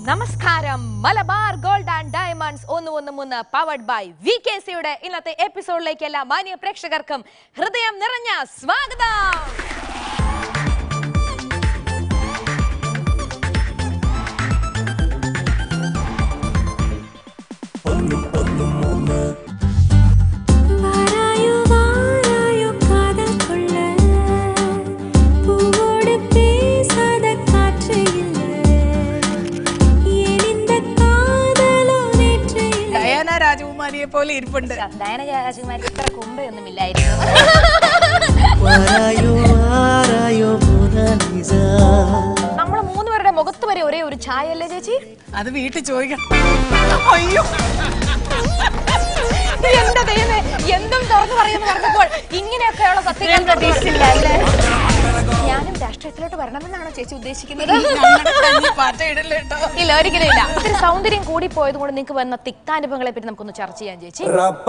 നമസ്കാരം Malabar gold and diamonds ഒന്ന് ഒന്ന് മൂന്ന് പവർഡ് ബൈ വി കെ സിയുടെ ഇന്നത്തെ എപ്പിസോഡിലേക്ക് എല്ലാ മാന്യ പ്രേക്ഷകർക്കും ഹൃദയം നിറഞ്ഞ സ്വാഗതം வாராயோ வாராயோ காதல் கொள்ள பூவோடு பேசாத காற்று இல்லை ஏன் இந்த காதலோ நேற்று இல்லை ഡയാന രാജകുമാരിയെ പോലെ ഇരിപ്പുണ്ട് ഡയന രാജകുമാരി ഇത്ര കൊമ്പയൊന്നും ഇല്ലായിരുന്നു വാരായോ വാരായോ മോനാലിസ നമ്മൾ മൂന്നുപേരുടെ മുഖത്ത് വരെ ഒരേ ഒരു ചായ അല്ലേ ചേച്ചി അത് വീട്ടിൽ ചോദിക്കണം അയ്യോ എന്റെ ദൈവമേ എന്തും തുറന്നു പറയുന്നു പറഞ്ഞപ്പോൾ ഇങ്ങനെയൊക്കെയുള്ള സത്യങ്ങൾ പ്രതീക്ഷിച്ചില്ല അല്ലേ ഞാനും രാഷ്ട്രീയത്തിലോട്ട് വരണമെന്നാണോ ചേച്ചി ഉദ്ദേശിക്കുന്നത് ഞങ്ങളുടെ കഞ്ഞി പാറ്റ ഇടല്ലേ കേട്ടോ ഇല്ല ഒരിക്കലും ഇല്ല ഇത്തിരി സൗന്ദര്യം കൂടി പോയത് കൊണ്ട് നിങ്ങൾക്ക് വന്ന തിക്താനുഭവങ്ങളെ പറ്റി നമുക്കൊന്ന് ചർച്ച ചെയ്യാം ചേച്ചി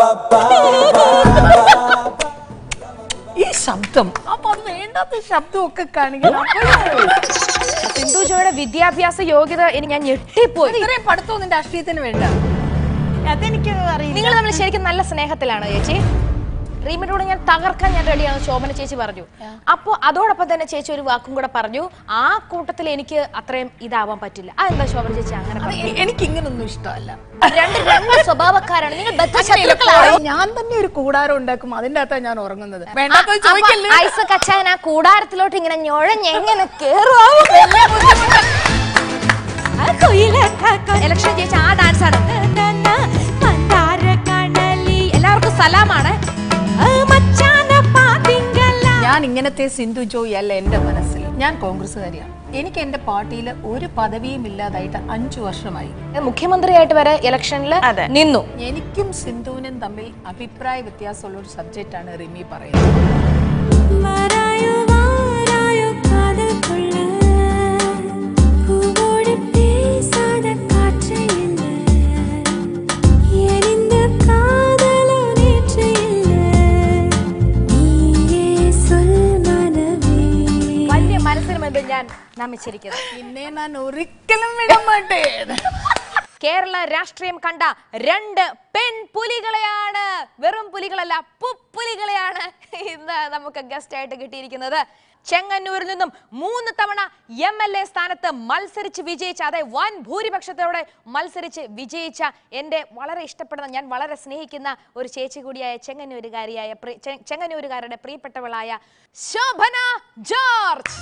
ഈ ശബ്ദം അപ്പൊ അത് വേണ്ടാത്ത ശബ്ദമൊക്കെ കാണിക്കണം സിന്ധു ജോയുടെ വിദ്യാഭ്യാസ യോഗ്യത ഇനി ഞാൻ ഞെട്ടിപ്പോയി ഇത്രയും പഠിത്തമൊന്നും രാഷ്ട്രീയത്തിന് വേണ്ട അതെനിക്ക് അറിയില്ല നിങ്ങൾ തമ്മിൽ ശരിക്കും നല്ല സ്നേഹത്തിലാണോ ചേച്ചി റീമിനോട് ഞാൻ തകർക്കാൻ ഞാൻ റെഡിയാണ് ശോഭന ചേച്ചി പറഞ്ഞു അപ്പൊ അതോടൊപ്പം തന്നെ ചേച്ചി ഒരു വാക്കും കൂടെ പറഞ്ഞു ആ കൂട്ടത്തിൽ എനിക്ക് അത്രയും ഇതാവാൻ പറ്റില്ല അതെന്താ ശോഭന ചേച്ചി അങ്ങനെ പറഞ്ഞു? എനിക്ക് ഇങ്ങനൊന്നും ഇഷ്ടമല്ല രണ്ട് രണ്ട് സ്വഭാവക്കാരാണ് നിങ്ങൾ ബദ്ധശത്രുക്കളാണ് ഞാൻ തന്നെ ഒരു കൂടാരം ഉണ്ടാക്കും അതിന്റെ അകത്താണ് ഞാൻ ഉറങ്ങുന്നത് വേണ്ടാത്ത ചോദിക്കല്ലേ ഐസക് അച്ചായൻ ആ കൂടാരത്തിലോട്ട് ഇങ്ങനെ ഞൊഴഞ്ഞെങ്ങനെ കേറുവാ ഇലക്ഷൻ ജയിച്ച ആ ഡാൻസ് ആണ് மந்தார கணலி എല്ലാവർക്കും സലാമാണ് மச்சான பாத்தீங்களா ഞാൻ ഇങ്ങനത്തെ സിന്ധു ജോയി അല്ല എന്റെ മനസ്സിൽ ഞാൻ കോൺഗ്രസ്സുകാരിയാണ് എനിക്ക് എന്റെ പാർട്ടിയിൽ ഒരു പദവിയും ഇല്ലാതായിട്ട് അഞ്ചു വർഷമായി മുഖ്യമന്ത്രിയായിട്ട് വരെ ഇലക്ഷനിൽ നിന്നു എനിക്കും സിന്ധുവിനും തമ്മിൽ അഭിപ്രായ വ്യത്യാസമുള്ള ഒരു സബ്ജക്റ്റ് ആണ് റിമി പറയുന്നത് வாராயோ வாராயோ காதல் கொள்ள பூவோடு பேசாத காற்று இல்லை ஏன் இந்த காதலோ நேற்று இல்லை நீயே சொல் மனமே വലിയ മനസ്സിന് മുൻപിൽ ഞാൻ നമിച്ചിരിക്കുന്നു പിന്നെ ഞാൻ ഒരിക്കലും വിടാൻ മാട്ടേ കേരള രാഷ്ട്രീയം കണ്ട രണ്ട് പെൺപുലികളെയാണ് വെറും പുലികളല്ല പുപ്പുലികളെയാണ് ഇന്ന് നമുക്ക് ഗസ്റ്റ് ആയിട്ട് കിട്ടിയിരിക്കുന്നത് ചെങ്ങന്നൂരിൽ നിന്നും മൂന്ന് തവണ എം എൽ എ സ്ഥാനത്ത് മത്സരിച്ച് വിജയിച്ച അതെ വൻ ഭൂരിപക്ഷത്തോടെ മത്സരിച്ച് വിജയിച്ച എൻ്റെ വളരെ ഇഷ്ടപ്പെടുന്ന ഞാൻ വളരെ സ്നേഹിക്കുന്ന ഒരു ചേച്ചി കൂടിയായ ചെങ്ങന്നൂരുകാരിയായ പ്രി- ചെ- ചെങ്ങന്നൂരുകാരുടെ പ്രിയപ്പെട്ടവളായ ശോഭന ജോർജ്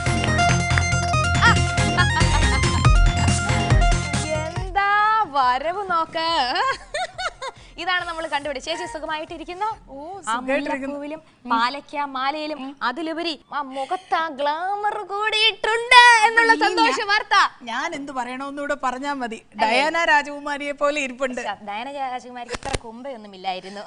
എന്താ വരവ് നോക്ക ഇതാണ് നമ്മൾ കണ്ടുപിടി ചേച്ചി സുഖമായിട്ടിരിക്കുന്നു ആ മുല്ലപ്പൂവിലും പാലയ്ക്ക മാലയിലും അതിലുപരി ആ മുഖത്ത് ആ ഗ്ലാമർ കൂടിയിട്ടുണ്ട് എന്നുള്ള സന്തോഷ വാർത്ത ഞാൻ എന്ത് പറയണമെന്നൂടെ പറഞ്ഞാൽ മതി ഡയാന രാജകുമാരിയെ പോലെ ഇരിപ്പുണ്ട് ഡയന രാജകുമാരിക്ക് ഇത്ര കൊമ്പയൊന്നും ഇല്ലായിരുന്നു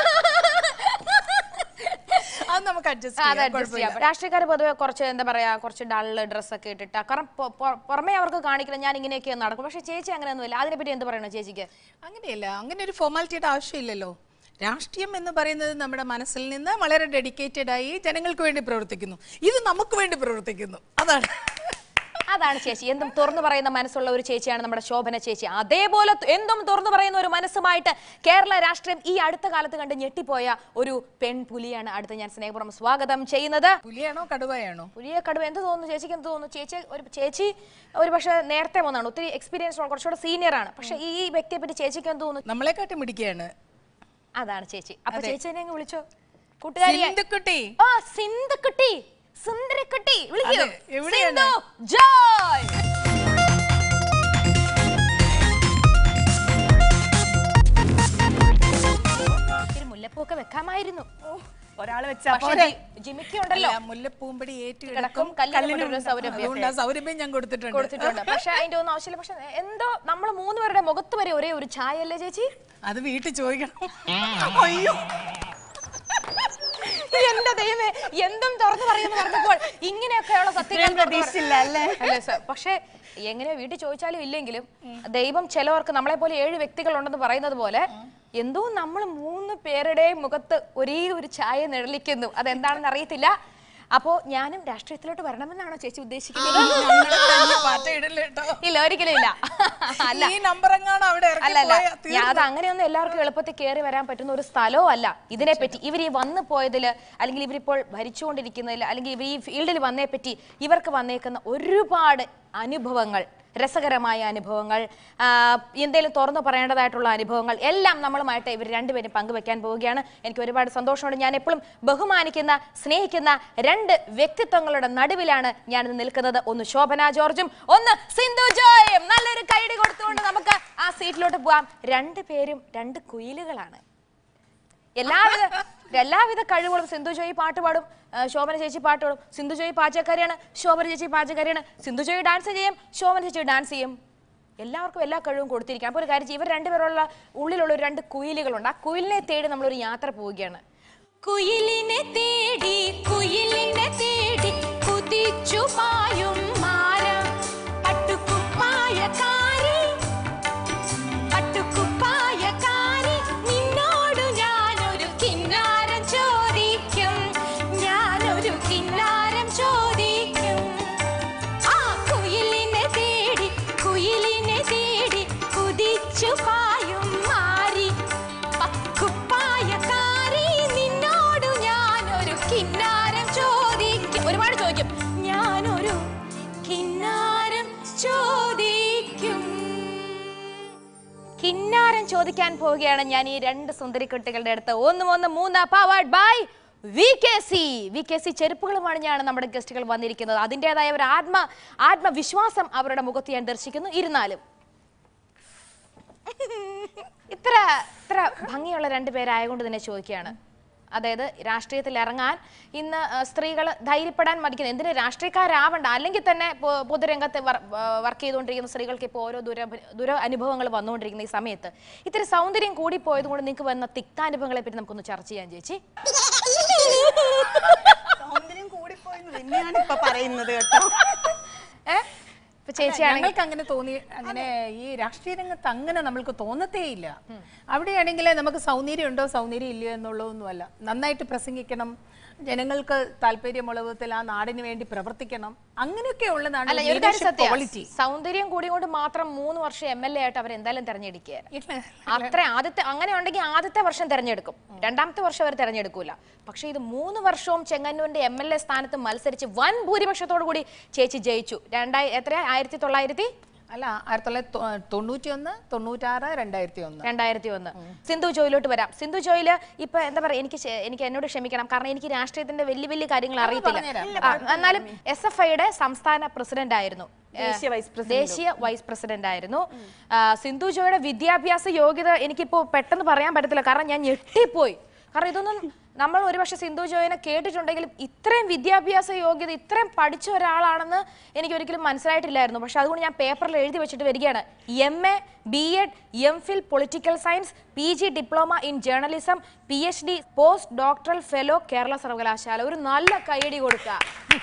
അത് നമുക്ക് അഡ്ജസ്റ്റ് അത് ചെയ്യാം adjust ചെയ്യാം. രാഷ്ട്രീയക്കാർ പൊതുവെ കുറച്ച് എന്താ പറയാ കുറച്ച് ഡള്ള് ഡ്രസ്സൊക്കെ ഇട്ടിട്ട് കാരണം പൊ- പൊ- പുറമേ അവർക്ക് കാണിക്കില്ല ഞാൻ ഇങ്ങനെയൊക്കെ നടക്കും പക്ഷെ ചേച്ചി അങ്ങനെയൊന്നുമില്ല അതിനെപ്പറ്റി എന്ത് പറയണോ ചേച്ചിക്ക് അങ്ങനെയല്ല അങ്ങനെ ഒരു ഫോർമാലിറ്റിയുടെ ആവശ്യമില്ലല്ലോ രാഷ്ട്രീയം എന്ന് പറയുന്നത് നമ്മുടെ മനസ്സിൽ നിന്ന് വളരെ ഡെഡിക്കേറ്റഡ് ആയി ജനങ്ങൾക്ക് വേണ്ടി പ്രവർത്തിക്കുന്നു ഇത് നമുക്ക് വേണ്ടി പ്രവർത്തിക്കുന്നു അതാണ് അതാണ് ചേച്ചി എന്തും തുറന്നു പറയുന്ന മനസ്സുള്ള ഒരു ചേച്ചിയാണ് നമ്മുടെ ശോഭന ചേച്ചി അതേപോലെ ത- എന്തും തുറന്നു പറയുന്ന ഒരു മനസ്സുമായിട്ട് കേരള രാഷ്ട്രീയം ഈ അടുത്ത കാലത്ത് കണ്ട് ഞെട്ടിപ്പോയ ഒരു പെൺപുലിയാണ് അടുത്ത് ഞാൻ സ്നേഹപൂർവ്വം സ്വാഗതം ചെയ്യുന്നത് പുലിയാണോ കടുവയാണോ പുലിയെ കടുവ എന്ത് തോന്നുന്നു ചേച്ചിക്ക് എന്ത് തോന്നുന്നു ചേച്ചി ഒരു ചേച്ചി ഒരു പക്ഷേ നേരത്തെ വന്നതാണ് ഒത്തിരി എക്സ്പീരിയൻസ് കുറച്ചുകൂടെ സീനിയർ ആണ് പക്ഷെ ഈ വ്യക്തിയെ പറ്റി ചേച്ചിക്ക് എന്ത് തോന്നുന്നു നമ്മളെക്കാട്ടി മിടിക്കുകയാണ് അതാണ് ചേച്ചി അപ്പൊ ചേച്ചിനെ അങ്ങ് വിളിച്ചോ കൂട്ടുകാരിയെ സിന്ധുക്കുട്ടി ആ സിന്ധുക്കുട്ടി സുന്ദരക്കുട്ടി വിളിക്കൂ അതെ, എവിടെയാണ്? സിന്ധു ജോയ് ഇത്തിരി മുല്ലപ്പൂക്കെ വെക്കാമായിരുന്നു ഒരാളെ വെച്ചാ പക്ഷേ പോരെ. ജി- ജിമിക്ക് ഉണ്ടല്ലോ അല്ല, മുല്ലപ്പൂമ്പടി ഏറ്റു കിടക്കും, കിടക്കും കല്ലിന് കല്ലിന് കൊണ്ടൊരു സൗരഭ്യം. അതുകൊണ്ട് ആ സൗരഭ്യം ഞാൻ കൊടുത്തിട്ടുണ്ട് കൊടുത്തിട്ടുണ്ട് പക്ഷെ അതിന്റെ ഒന്നും ആവശ്യമില്ല പക്ഷെ എന്തോ നമ്മൾ മൂന്നുപേരുടെ മുഖത്ത് വരെ ഒരേ ഒരു ചായ അല്ലേ ചേച്ചി അത് വീട്ടിൽ ചോദിക്കണം അയ്യോ എന്റെ ദൈവമേ എന്തും തുറന്നു പറയുന്നു പറഞ്ഞപ്പോൾ ഇങ്ങനെയൊക്കെയുള്ള സത്യങ്ങൾ പ്രതീക്ഷിച്ചില്ല അല്ലേ അല്ലേ സർ പക്ഷേ എങ്ങനെയോ വീട്ടിൽ ചോദിച്ചാലും ഇല്ലെങ്കിലും ദൈവം ചിലവർക്ക് നമ്മളെ പോലെ ഏഴ് വ്യക്തികൾ ഉണ്ടെന്ന് പറയുന്നത് പോലെ എന്തോ നമ്മൾ മൂന്ന് പേരുടെയും മുഖത്ത് ഒരേ ഒരു ചായ നിഴലിക്കുന്നു അതെന്താണെന്ന് അറിയത്തില്ല അപ്പോ ഞാനും രാഷ്ട്രീയത്തിലോട്ട് വരണമെന്നാണോ ചേച്ചി ഉദ്ദേശിക്കുന്നത് ഞങ്ങളെ തന്നെ മാറ്റം ഇടല്ലേ കേട്ടോ ഇല്ല ഒരിക്കലും ഇല്ല അല്ല ഈ നമ്പർ എങ്ങാണ് അവിടെ ഇറക്കി അല്ല അല്ല പോയാ തീർന്നു. ഞാൻ അത് അങ്ങനെയൊന്നും എല്ലാവർക്കും എളുപ്പത്തിൽ കയറി വരാൻ പറ്റുന്ന ഒരു സ്ഥലവും അല്ല ഇതിനെപ്പറ്റി ഇവർ ഈ വന്നു പോയതിൽ അല്ലെങ്കിൽ ഇവരിപ്പോൾ ഭരിച്ചുകൊണ്ടിരിക്കുന്നതിൽ അല്ലെങ്കിൽ ഇവർ ഈ ഫീൽഡിൽ വന്നേ പറ്റി ഇവർക്ക് വന്നേക്കുന്ന ഒരുപാട് അനുഭവങ്ങൾ രസകരമായ അനുഭവങ്ങൾ ആ, എന്തേലും തുറന്നു പറയേണ്ടതായിട്ടുള്ള അനുഭവങ്ങൾ എല്ലാം നമ്മളുമായിട്ട് ഇവർ രണ്ടുപേരും പങ്കുവെക്കാൻ പോവുകയാണ് എനിക്ക് ഒരുപാട് സന്തോഷമുണ്ട് ഞാൻ എപ്പോഴും ബഹുമാനിക്കുന്ന സ്നേഹിക്കുന്ന രണ്ട് വ്യക്തിത്വങ്ങളുടെ നടുവിലാണ് ഞാൻ ഇന്ന് നിൽക്കുന്നത് ഒന്ന് ശോഭന ജോർജും ഒന്ന് സിന്ധു ജോയും നല്ലൊരു കൈഡി കൊടുത്തുകൊണ്ട് നമുക്ക് ആ സീറ്റിലോട്ട് പോവാം രണ്ടുപേരും രണ്ട് കുയിലുകളാണ് എല്ലാവിധ എല്ലാവിധ കഴിവുകളും സിന്ധു ജോയി പാട്ട് പാടും ആ, ശോഭന ചേച്ചി പാട്ട് പാടും സിന്ധു ജോയി പാചകക്കാരിയാണ് ശോഭന ചേച്ചി പാചകക്കാരിയാണ് സിന്ധു ജോയി ഡാൻസ് ചെയ്യും ശോഭന ചേച്ചി ഡാൻസ് ചെയ്യും എല്ലാവർക്കും എല്ലാ കഴിവും കൊടുത്തിരിക്കാം അപ്പോൾ ഒരു കാര്യം ചെയ്യ്, ഇവർ രണ്ടുപേരുള്ള ഉള്ളിലുള്ള ഒരു രണ്ട് കുയിലുകളുണ്ട് ആ കുയിലിനെ തേടി നമ്മളൊരു യാത്ര പോവുകയാണ് കുയിലിനെ തേടി കുയിലിനെ തേടി കുതിച്ചു പായും മാര പട്ടുക്കുപ്പായക്കാരി പട്ടുക്കുപ്പായക്കാരി നിന്നോടു ഞാനൊരു കിന്നാരം ചോദിക്കും ഞാനൊരു കിന്നാരം ചോദിക്കും ആ കുയിലിനെ തേടി കുയിലിനെ തേടി കുതിച്ചു പായും മാറി കുപ്പായക്കാരി നിന്നോടു ഞാനൊരു കിന്നാരം ചോദിക്കും ഒരുപാട് ചോദിക്കും ഞാനൊരു കിന്നാരം ചോദിക്കും കിന്നാരം ചോദിക്കാൻ പോവുകയാണ് ഞാൻ ഈ രണ്ട് സുന്ദരി കുട്ടികളുടെ അടുത്ത് ഒന്നും ഒന്ന് മൂന്ന് powered by V K C V K C ചെരുപ്പുകളുമാണ് ഞാൻ നമ്മുടെ ഗസ്റ്റുകൾ വന്നിരിക്കുന്നത് അതിൻ്റെതായ ഒരു ആത്മ ആത്മവിശ്വാസം അവരുടെ മുഖത്ത് ഞാൻ ദർശിക്കുന്നു ഇരുന്നാലും ഇത്ര ഇത്ര ഭംഗിയുള്ള രണ്ട് പേരായതുകൊണ്ട് തന്നെ ചോദിക്കുകയാണ് അതായത് രാഷ്ട്രീയത്തിൽ ഇറങ്ങാൻ ഇന്ന് സ്ത്രീകൾ ധൈര്യപ്പെടാൻ മടിക്കുന്നത് എന്തിന് രാഷ്ട്രീയക്കാരാവണ്ട അല്ലെങ്കിൽ തന്നെ പൊ- പൊതുരംഗത്ത് വർക്ക് ചെയ്തുകൊണ്ടിരിക്കുന്ന സ്ത്രീകൾക്ക് ഇപ്പോൾ ഓരോ ദുര ദുര അനുഭവങ്ങൾ വന്നുകൊണ്ടിരിക്കുന്ന ഈ സമയത്ത് ഇത്തിരി സൗന്ദര്യം കൂടി പോയത് കൊണ്ട് നിങ്ങൾക്ക് വന്ന തിക്താനുഭവങ്ങളെ പറ്റി നമുക്കൊന്ന് ചർച്ച ചെയ്യാൻ ചേച്ചി സൗന്ദര്യം കൂടിപ്പോയെന്ന് തന്നെയാണ് ഇപ്പൊ പറയുന്നത് കേട്ടോ ഏ ഇപ്പൊ ചേച്ചിയാണെങ്കിൽ ഞങ്ങൾക്ക് അങ്ങനെ തോന്നി അങ്ങനെ ഈ രാഷ്ട്രീയ രംഗത്ത് അങ്ങനെ നമ്മൾക്ക് തോന്നത്തേ ഇല്ല അവിടെയാണെങ്കിൽ നമുക്ക് സൗന്ദര്യം ഉണ്ടോ സൗന്ദര്യം ഇല്ലയോ എന്നുള്ളതൊന്നുമല്ല നന്നായിട്ട് പ്രസംഗിക്കണം ജനങ്ങൾക്ക് താല്പര്യമുള്ള വിധത്തിൽ ആ നാടിന് വേണ്ടി പ്രവർത്തിക്കണം അങ്ങനെയൊക്കെ ഉള്ളതാണ് അല്ല ഒരു കാര്യം സത്യം ക്വാളിറ്റി സൗന്ദര്യം കൂടി കൊണ്ട് മാത്രം മൂന്ന് വർഷം എം എൽ എ ആയിട്ട് അവർ എന്തായാലും തെരഞ്ഞെടുക്കുകയാണ് അത്ര ആദ്യത്തെ അങ്ങനെ ഉണ്ടെങ്കിൽ ആദ്യത്തെ വർഷം തെരഞ്ഞെടുക്കും രണ്ടാമത്തെ വർഷം അവർ തെരഞ്ഞെടുക്കൂല പക്ഷേ ഇത് മൂന്ന് വർഷവും ചെങ്ങന്നൂരിന്റെ എം എൽ എ സ്ഥാനത്ത് മത്സരിച്ച് വൻ ഭൂരിപക്ഷത്തോടു കൂടി ചേച്ചി ജയിച്ചു രണ്ടായി എത്ര ആയിരത്തി തൊള്ളായിരത്തി അല്ല ആയിരത്തി തൊള്ളായിരത്തി തൊണ്ണൂറ്റി ഒന്ന് തൊണ്ണൂറ്റാറ് രണ്ടായിരത്തി ഒന്ന് രണ്ടായിരത്തി ഒന്ന് സിന്ധു ജോയിലോട്ട് വരാം സിന്ധു ജോയില് ഇപ്പൊ എന്താ പറയാ എനിക്ക് ക്ഷ- എനിക്ക് എന്നോട് ക്ഷമിക്കണം കാരണം എനിക്ക് രാഷ്ട്രീയത്തിന്റെ വലിയ വലിയ കാര്യങ്ങൾ അറിയത്തില്ല ആ, എന്നാലും എസ് എഫ് ഐയുടെ സംസ്ഥാന പ്രസിഡന്റ് ആയിരുന്നു ദേശീയ വൈസ് പ്രസിഡന്റ് ദേശീയ വൈസ് പ്രസിഡന്റ് ആയിരുന്നു ആ, സിന്ധു ജോയുടെ വിദ്യാഭ്യാസ യോഗ്യത എനിക്കിപ്പോ പെട്ടെന്ന് പറയാൻ പറ്റത്തില്ല കാരണം ഞാൻ ഞെട്ടിപ്പോയി കാരണം ഇതൊന്നും നമ്മൾ ഒരുപക്ഷെ സിന്ധു ജോയിനെ കേട്ടിട്ടുണ്ടെങ്കിലും ഇത്രയും വിദ്യാഭ്യാസ യോഗ്യത ഇത്രയും പഠിച്ച ഒരാളാണെന്ന് എനിക്ക് ഒരിക്കലും മനസ്സിലായിട്ടില്ലായിരുന്നു പക്ഷെ അതുകൊണ്ട് ഞാൻ പേപ്പറിൽ എഴുതി വെച്ചിട്ട് വരികയാണ് M A B Ed M Phil political science P G diploma in journalism P H D post doctoral fellow Kerala സർവകലാശാല ഒരു നല്ല കൈയടി കൊടുക്കുക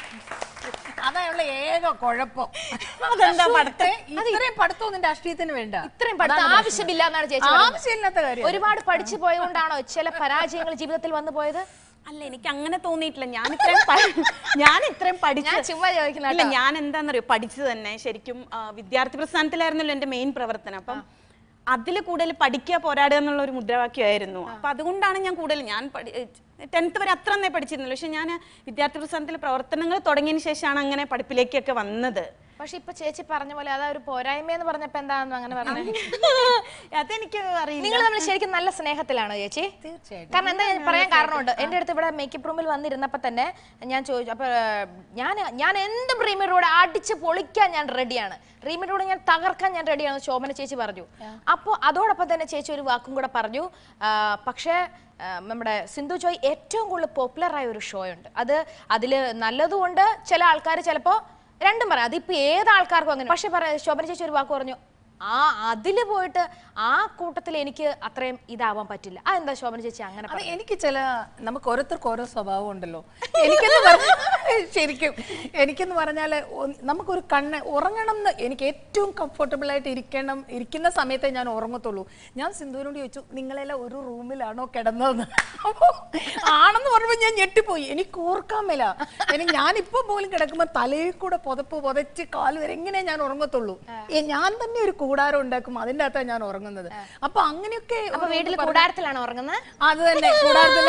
അതായുള്ള ഏക കുഴപ്പം അതെന്താ പഠിത്തം ഇത്രയും പഠിത്തമൊന്നും രാഷ്ട്രീയത്തിന് വേണ്ട ഇത്രയും പഠിത്തം ആവശ്യമില്ല എന്നാണ് ചേച്ചി പറയുന്നത്. ആവശ്യമില്ലാത്ത കാര്യം ഒരുപാട് പഠിച്ചു പോയതുകൊണ്ടാണോ ചില പരാജയങ്ങൾ ജീവിതത്തിൽ വന്നു പോയത് അല്ല എനിക്ക് അങ്ങനെ തോന്നിയിട്ടില്ല ഞാൻ ഇത്രയും പ- ഞാൻ ഇത്രയും പഠിച്ചു ഞാൻ ചുമ്മാ ചോദിക്കുന്ന ഇല്ല ഞാൻ എന്താണെന്നറിയോ പഠിച്ചത് തന്നെ ശരിക്കും ആ, വിദ്യാർത്ഥി പ്രസ്ഥാനത്തിലായിരുന്നല്ലോ എൻ്റെ മെയിൻ പ്രവർത്തനം അപ്പം അതിൽ കൂടുതൽ പഠിക്കുക പോരാടുക എന്നുള്ള ഒരു മുദ്രാവാക്യമായിരുന്നു അപ്പൊ അതുകൊണ്ടാണ് ഞാൻ കൂടുതൽ ഞാൻ ടെൻത്ത് വരെ അത്ര നന്നായി പഠിച്ചിരുന്നില്ല പക്ഷെ ഞാൻ വിദ്യാർത്ഥി പ്രസ്ഥാനത്തിലെ പ്രവർത്തനങ്ങൾ തുടങ്ങിയതിന് ശേഷമാണ് അങ്ങനെ പഠിപ്പിലേക്കൊക്കെ വന്നത് പക്ഷെ ഇപ്പൊ ചേച്ചി പറഞ്ഞ പോലെ അതാ ഒരു പോരായ്മ എന്ന് പറഞ്ഞപ്പോ എന്താണെന്ന് അങ്ങനെ പറഞ്ഞത് അതെനിക്ക് അറിയില്ല നിങ്ങൾ തമ്മിൽ ശരിക്കും നല്ല സ്നേഹത്തിലാണോ ചേച്ചി തീർച്ചയായിട്ടും കാരണം എന്താ ഞാൻ പറയാൻ കാരണമുണ്ട് എന്റെ അടുത്ത് ഇവിടെ മേക്കപ്പ് റൂമിൽ വന്നിരുന്നപ്പോ തന്നെ ഞാൻ ചോദിച്ചു അപ്പൊ ഏർ, ഞാൻ ഞാൻ എന്തും റീമിലൂടെ അടിച്ച് പൊളിക്കാൻ ഞാൻ റെഡിയാണ് റീമിലൂടെ ഞാൻ തകർക്കാൻ ഞാൻ റെഡിയാണ് ശോഭന ചേച്ചി പറഞ്ഞു അപ്പോൾ അതോടൊപ്പം തന്നെ ചേച്ചി ഒരു വാക്കും കൂടെ പറഞ്ഞു ആ, പക്ഷേ ആ, നമ്മുടെ സിന്ധു ജോയ് ഏറ്റവും കൂടുതൽ പോപ്പുലർ ആയ ഒരു ഷോ ഉണ്ട് അത് അതിൽ നല്ലതുകൊണ്ട് ചില ആൾക്കാർ ചിലപ്പോൾ രണ്ടും പറയാം അതിപ്പോ ഏത് ആൾക്കാർക്കും അങ്ങനെ പക്ഷെ പറയാ ശോഭന ചേച്ചി ഒരു വാക്ക് പറഞ്ഞു ആ അതില് പോയിട്ട് ആ കൂട്ടത്തിൽ എനിക്ക് അത്രയും ഇതാവാൻ പറ്റില്ല ആ എന്താ ശോഭന ചേച്ചി അങ്ങനെ അത് എനിക്ക് ചില നമുക്ക് ഓരോരുത്തർക്ക് ഓരോ സ്വഭാവം ഉണ്ടല്ലോ എനിക്കെന്ന് പറഞ്ഞ ശരിക്കും എനിക്കെന്ന് പറഞ്ഞാൽ നമുക്കൊരു കണ്ണ് ഉറങ്ങണം എന്ന് എനിക്ക് ഏറ്റവും കംഫർട്ടബിൾ ആയിട്ട് ഇരിക്കണം ഇരിക്കുന്ന സമയത്തേ ഞാൻ ഉറങ്ങത്തുള്ളൂ ഞാൻ സിന്ധുവിനോട് ചോദിച്ചു നിങ്ങളെല്ലാം ഒരു റൂമിലാണോ കിടന്നതെന്ന് അപ്പോ ആണെന്ന് പറയുമ്പോൾ ഞാൻ ഞെട്ടിപ്പോയി എനിക്ക് ഓർക്കാൻ മേല എനിക്ക് ഞാനിപ്പോ പോലും കിടക്കുമ്പോൾ തലയിൽ കൂടെ പുതപ്പ് പുതച്ച് കാല് വരെ എങ്ങനെ ഞാൻ ഉറങ്ങത്തുള്ളൂ ഏ, ഞാൻ തന്നെ ഒരു കൂടാരം ഉണ്ടാക്കും അതിൻ്റെ അകത്താണ് ഞാൻ ഉറങ്ങുന്നത് അപ്പൊ അങ്ങനെയൊക്കെ അപ്പൊ ഒരു വീട്ടിൽ പറഞ്ഞ- കൂടാരത്തിലാണ് ഉറങ്ങുന്നത് അത് തന്നെ കൂടാരത്തില്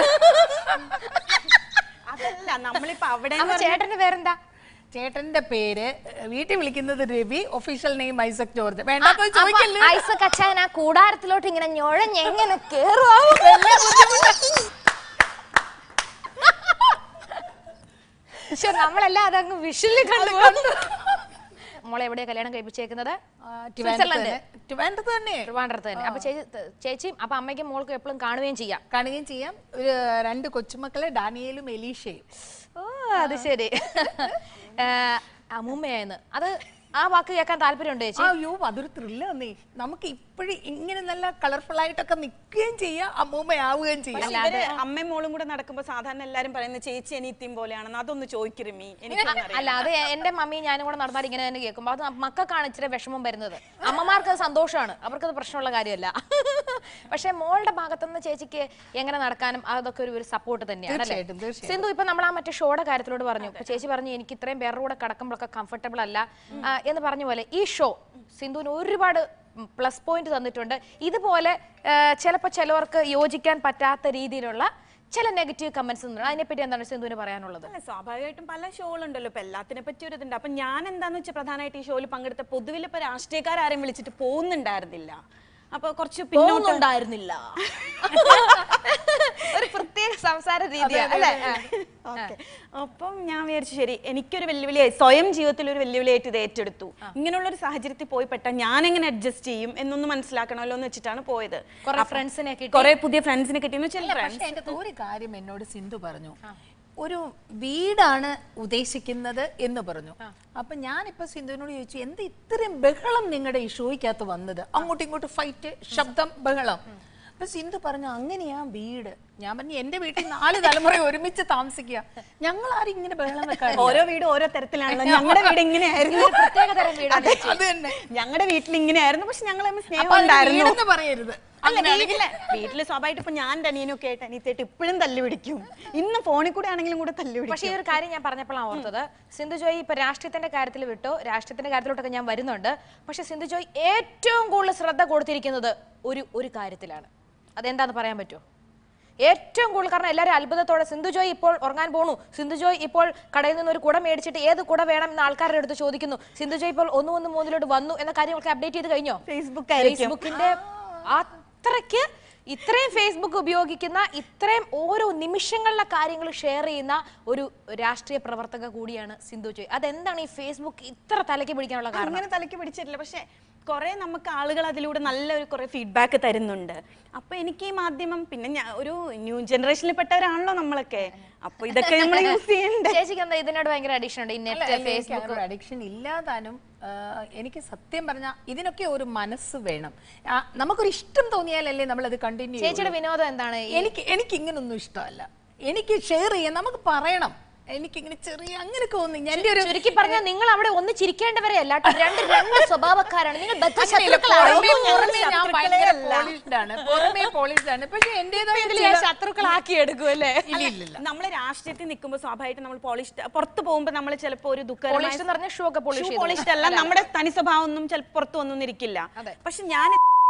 അതല്ല നമ്മളിപ്പോ അവിടെ അപ്പൊ ചേട്ടന്റെ പേരെന്താ ചേട്ടന്റെ പേര് ഏഹ്, വീട്ടിൽ വിളിക്കുന്നത് Ravi official name Isaac George വേണ്ടാത്ത അപ്പൊ ചോദിക്കല്ലേ ഐസക് അച്ഛൻ ആ കൂടാരത്തിലോട്ട് ഇങ്ങനെ ഞൊഴഞ്ഞ് എങ്ങനെ കേറുവാ പക്ഷെ നമ്മളെല്ലാം അതങ്ങ് വിഷലിൽ കണ്ടു മോളെ എവിടെയാ കല്യാണം കഴിപ്പിച്ചേക്കുന്നത് ആ, സ്വിറ്റ്സർലൻഡ് ട്രിവാൻഡ്രത്ത് ട്രിവാൻഡ്രത്ത് തന്നെ ട്രിവാൻഡ്രത്ത് തന്നെ അപ്പൊ ചേച്ചി ചേച്ചിയും അപ്പൊ അമ്മയ്ക്കും മോൾക്കും എപ്പോഴും കാണുകയും ചെയ്യാം കാണുകയും ചെയ്യാം ഒരു രണ്ട് കൊച്ചുമക്കളെ ഡാനിയലും എലീഷയും ഓ അത് ശരി അമ്മൂമ്മയായിരുന്നു അത് ആ വാക്ക് കേൾക്കാൻ താല്പര്യമുണ്ട് ചേച്ചി ആ അയ്യോ അതൊരു ത്രില്ലാന്നേ നമുക്ക് ഇപ്പോഴും ഇങ്ങനെ നല്ല കളർഫുൾ ആയിട്ടൊക്കെ നിൽക്കുകയും ചെയ്യാം അമ്മൂമ്മയാവുകയും ചെയ്യാം ഇവര് അമ്മയും മോളും കൂടെ നടക്കുമ്പോ സാധാരണ എല്ലാരും പറയുന്നത് ചേച്ചി അനിയത്തിയും പോലെയാണെന്ന് അതൊന്ന് ചോദിക്കരുമീ എനിക്കൊന്നും അറിയാം അല്ല അത് എന്റെ മമ്മി ഞാനും കൂടെ നടന്നാൽ ഇങ്ങനെ തന്നെ കേൾക്കുമ്പോൾ അത് മക്കൾക്കാണ് ഇച്ചിരി വിഷമം വരുന്നത് അമ്മമാർക്ക് അത് സന്തോഷമാണ് അവർക്കത് പ്രശ്നമുള്ള കാര്യമല്ല പക്ഷെ മോളുടെ ഭാഗത്തുനിന്ന് ചേച്ചിക്ക് എങ്ങനെ നടക്കാനും അതൊക്കെ ഒരു ഒരു സപ്പോർട്ട് തന്നെയാണ് അല്ലേ തീർച്ചയായിട്ടും, തീർച്ചയായിട്ടും. സിന്ധു ഇപ്പൊ നമ്മൾ ആ മറ്റേ ഷോയുടെ കാര്യത്തിലോട് പറഞ്ഞു ഇപ്പൊ ചേച്ചി പറഞ്ഞു എനിക്ക് ഇത്രയും പേരുടെ കൂടെ കിടക്കുമ്പോഴൊക്കെ കംഫർട്ടബിൾ അല്ല ആ, എന്ന് പറഞ്ഞ പോലെ ഈ ഷോ സിന്ധുവിന് ഒരുപാട് പ്ലസ് പോയിന്റ് തന്നിട്ടുണ്ട് ഇതുപോലെ ചിലപ്പോൾ ചിലവർക്ക് യോജിക്കാൻ പറ്റാത്ത രീതിയിലുള്ള ചില നെഗറ്റീവ് കമന്റ്സ് അതിനെപ്പറ്റി എന്താണ് സിന്ധുവിന് പറയാനുള്ളത് അല്ല സ്വാഭാവികമായിട്ടും പല ഷോകളുണ്ടല്ലോ ഇപ്പൊ എല്ലാത്തിനെ പറ്റി ഒരു ഇതുണ്ട് അപ്പൊ ഞാൻ എന്താന്ന് വെച്ചാൽ പ്രധാനമായിട്ട് ഈ ഷോയിൽ പങ്കെടുത്ത പൊതുവിൽ ഇപ്പൊ രാഷ്ട്രീയക്കാരും വിളിച്ചിട്ട് പോകുന്നുണ്ടായിരുന്നില്ല അപ്പൊ കുറച്ച് പിന്നോട്ട് പോകുന്നുണ്ടായിരുന്നില്ല ഒരു പ്രത്യേക സംസാര രീതിയാണ് അല്ലേ ഓക്കെ അപ്പം ഞാൻ വിചാരിച്ചു ശരി എനിക്കൊരു വെല്ലുവിളിയായി സ്വയം ജീവിതത്തിൽ ഒരു വെല്ലുവിളിയായിട്ട് ഇത് ഏറ്റെടുത്തു ഇങ്ങനെയുള്ള ഒരു സാഹചര്യത്തിൽ പോയി പെട്ടാൽ ഞാൻ എങ്ങനെ അഡ്ജസ്റ്റ് ചെയ്യും എന്നൊന്ന് മനസ്സിലാക്കണമല്ലോ എന്ന് വെച്ചിട്ടാണ് പോയത് കുറെ ഫ്രണ്ട്സിനെ കിട്ടി കുറെ പുതിയ ഫ്രണ്ട്സിനെ കിട്ടിയെന്ന് വെച്ചാൽ ഫ്രണ്ട്സ് പക്ഷെ എൻ്റെ ഒരു കാര്യം എന്നോട് സിന്ധു പറഞ്ഞു ഒരു വീടാണ് ഉദ്ദേശിക്കുന്നത് എന്ന് പറഞ്ഞു അപ്പൊ ഞാനിപ്പോ സിന്ധുവിനോട് ചോദിച്ചു എന്ത് ഇത്രയും ബഹളം നിങ്ങളുടെ ഈ ഷോയ്ക്കകത്ത് വന്നത് അങ്ങോട്ടും ഇങ്ങോട്ടും ഫൈറ്റ് ശബ്ദം ബഹളം അപ്പൊ സിന്ധു പറഞ്ഞു അങ്ങനെയാ വീട് ഞാൻ പറഞ്ഞു എന്റെ വീട്ടിൽ നാല് തലമുറ ഒരുമിച്ച് താമസിക്കുക ഞങ്ങൾ ആരും ഇങ്ങനെ ബഹളം വെക്കാറില്ല ഓരോ വീട് ഓരോ തരത്തിലാണല്ലോ ഞങ്ങളുടെ വീട് ഇങ്ങനെയായിരുന്നു പ്രത്യേക തരം വീടാണ് അതെ, അത് തന്നെ ഞങ്ങളുടെ വീട്ടിൽ ഇങ്ങനെയായിരുന്നു പക്ഷെ ഞങ്ങൾ തമ്മിൽ സ്നേഹം അപ്പൊ അതിന് ഉണ്ടായിരുന്നു വീടെന്ന് പറയരുത് അല്ല വീട്ടില് വീട്ടില് സ്വാഭാവികമായിട്ട് ഇപ്പൊ ഞാൻ എൻ്റെ അനിയനൊക്കെ ആയിട്ട് അനിയത്തായിട്ട് ഇപ്പോഴും തല്ലു പിടിക്കും ഇന്ന് ഫോണിൽ കൂടെ ആണെങ്കിലും കൂടെ തല്ലു പിടിക്കും പക്ഷേ ഈ ഒരു കാര്യം ഞാൻ പറഞ്ഞപ്പോഴാണ് ഓർത്തത് സിന്ധു ജോയി ഇപ്പൊ രാഷ്ട്രീയത്തിന്റെ കാര്യത്തിൽ വിട്ടു രാഷ്ട്രീയത്തിന്റെ കാര്യത്തിലോട്ടൊക്കെ ഞാൻ വരുന്നുണ്ട് പക്ഷെ സിന്ധു ജോയി ഏറ്റവും കൂടുതൽ ശ്രദ്ധ കൊടുത്തിരിക്കുന്നത് ഒരു ഒരു കാര്യത്തിലാണ് അതെന്താന്ന് പറയാൻ പറ്റുമോ ഏറ്റവും കൂടുതൽ കാരണം എല്ലാവരും അത്ഭുതത്തോടെ സിന്ധു ജോയ് ഇപ്പോൾ ഉറങ്ങാൻ പോണു സിന്ധു ജോയ് ഇപ്പോൾ കടയിൽ നിന്ന് ഒരു കുട മേടിച്ചിട്ട് ഏത് കുട വേണം എന്ന് ആൾക്കാരുടെ അടുത്ത് ചോദിക്കുന്നു സിന്ധു ജോയ് ഇപ്പോൾ ഒന്ന് ഒന്ന് മൂന്നിലോട്ട് വന്നു എന്ന കാര്യങ്ങളൊക്കെ അപ്ഡേറ്റ് ചെയ്ത് കഴിഞ്ഞോ ഫേസ്ബുക്ക് ആയിരിക്കും ഫേസ്ബുക്കിന്റെ അത്രയ്ക്ക് ഇത്രയും ഫേസ്ബുക്ക് ഉപയോഗിക്കുന്ന ഇത്രയും ഓരോ നിമിഷങ്ങളിലെ കാര്യങ്ങൾ ഷെയർ ചെയ്യുന്ന ഒരു രാഷ്ട്രീയ പ്രവർത്തക കൂടിയാണ് സിന്ധു ജോയ് അതെന്താണ് ഈ ഫേസ്ബുക്ക് ഇത്ര തലയ്ക്ക് പിടിക്കാനുള്ള കാരണം അങ്ങനെ തലയ്ക്ക് പിടിച്ചിട്ടില്ല പക്ഷെ കുറെ നമുക്ക് ആളുകൾ അതിലൂടെ നല്ല ഒരു കുറെ ഫീഡ്ബാക്ക് തരുന്നുണ്ട് അപ്പൊ എനിക്ക് ഈ മാധ്യമം പിന്നെ ഞാൻ ഒരു ന്യൂ ജനറേഷനിൽ പെട്ടവരാണല്ലോ നമ്മളൊക്കെ അപ്പൊ ഇതൊക്കെ നമ്മൾ യൂസ് ചെയ്യണ്ടേ ചേച്ചിക്ക് എന്താ ഇതിനോട് ഭയങ്കര അഡീഷൻ ഉണ്ട് ഈ നെറ്റ് ഫേസ്ബുക്ക് അഡിക്ഷൻ ഇല്ലാതാനും ആ, എനിക്ക് സത്യം പറഞ്ഞാൽ ഇതിനൊക്കെ ഒരു മനസ്സ് വേണം ആ, നമുക്കൊരു ഇഷ്ടം തോന്നിയാലല്ലേ നമ്മൾ അത് കണ്ടിന്യൂ ചേച്ചിയുടെ വിനോദം എന്താണ് ഈ- എനിക്ക് എനിക്ക് ഇങ്ങനൊന്നും ഇഷ്ടമല്ല എനിക്ക് ഷെയർ ചെയ്യാൻ നമുക്ക് പറയണം എനിക്കിങ്ങനെ ചെറിയ അങ്ങനെയൊക്കെ തോന്നി എൻ്റെ ഒരു ചുരുക്കി പറഞ്ഞാൽ നിങ്ങൾ അവിടെ ഒന്ന് ചിരിക്കേണ്ടവരെയല്ല കേട്ടോ. രണ്ട് രണ്ട് സ്വഭാവക്കാരാണ് നിങ്ങൾ ബദ്ധ അങ്ങനെയില്ല, ശത്രുക്കളാണ് പുറമേ ഞങ്ങൾ പുറമേ ഞാൻ ശത്രുക്കളേ ഭയങ്കര അല്ല. പോളിഷ്ഡ് ആണ് പുറമേ പോളിഷ്ഡ് ആണ് പക്ഷെ എന്റേതായ ഇതിൽ ഞാൻ ശത്രുക്കളാക്കി എടുക്കും അല്ലേ നമ്മൾ രാഷ്ട്രീയത്തിൽ നിൽക്കുമ്പോൾ സ്വാഭാവികമായിട്ട് നമ്മൾ പോളിഷ് പുറത്ത് പോകുമ്പോൾ നമ്മൾ ചിലപ്പോൾ ഒരു ദുഃഖകരമായ പോളിഷ് എന്ന് പറഞ്ഞ ഷൂ ഒക്കെ പോളിഷ് ചെയ്തു പോളിഷ്ഡ് അല്ല നമ്മുടെ തനി സ്വഭാവം ഒന്നും ചിലപ്പോൾ പുറത്തു വന്നൊന്നും ഇരിക്കില്ല പക്ഷെ ഞാൻ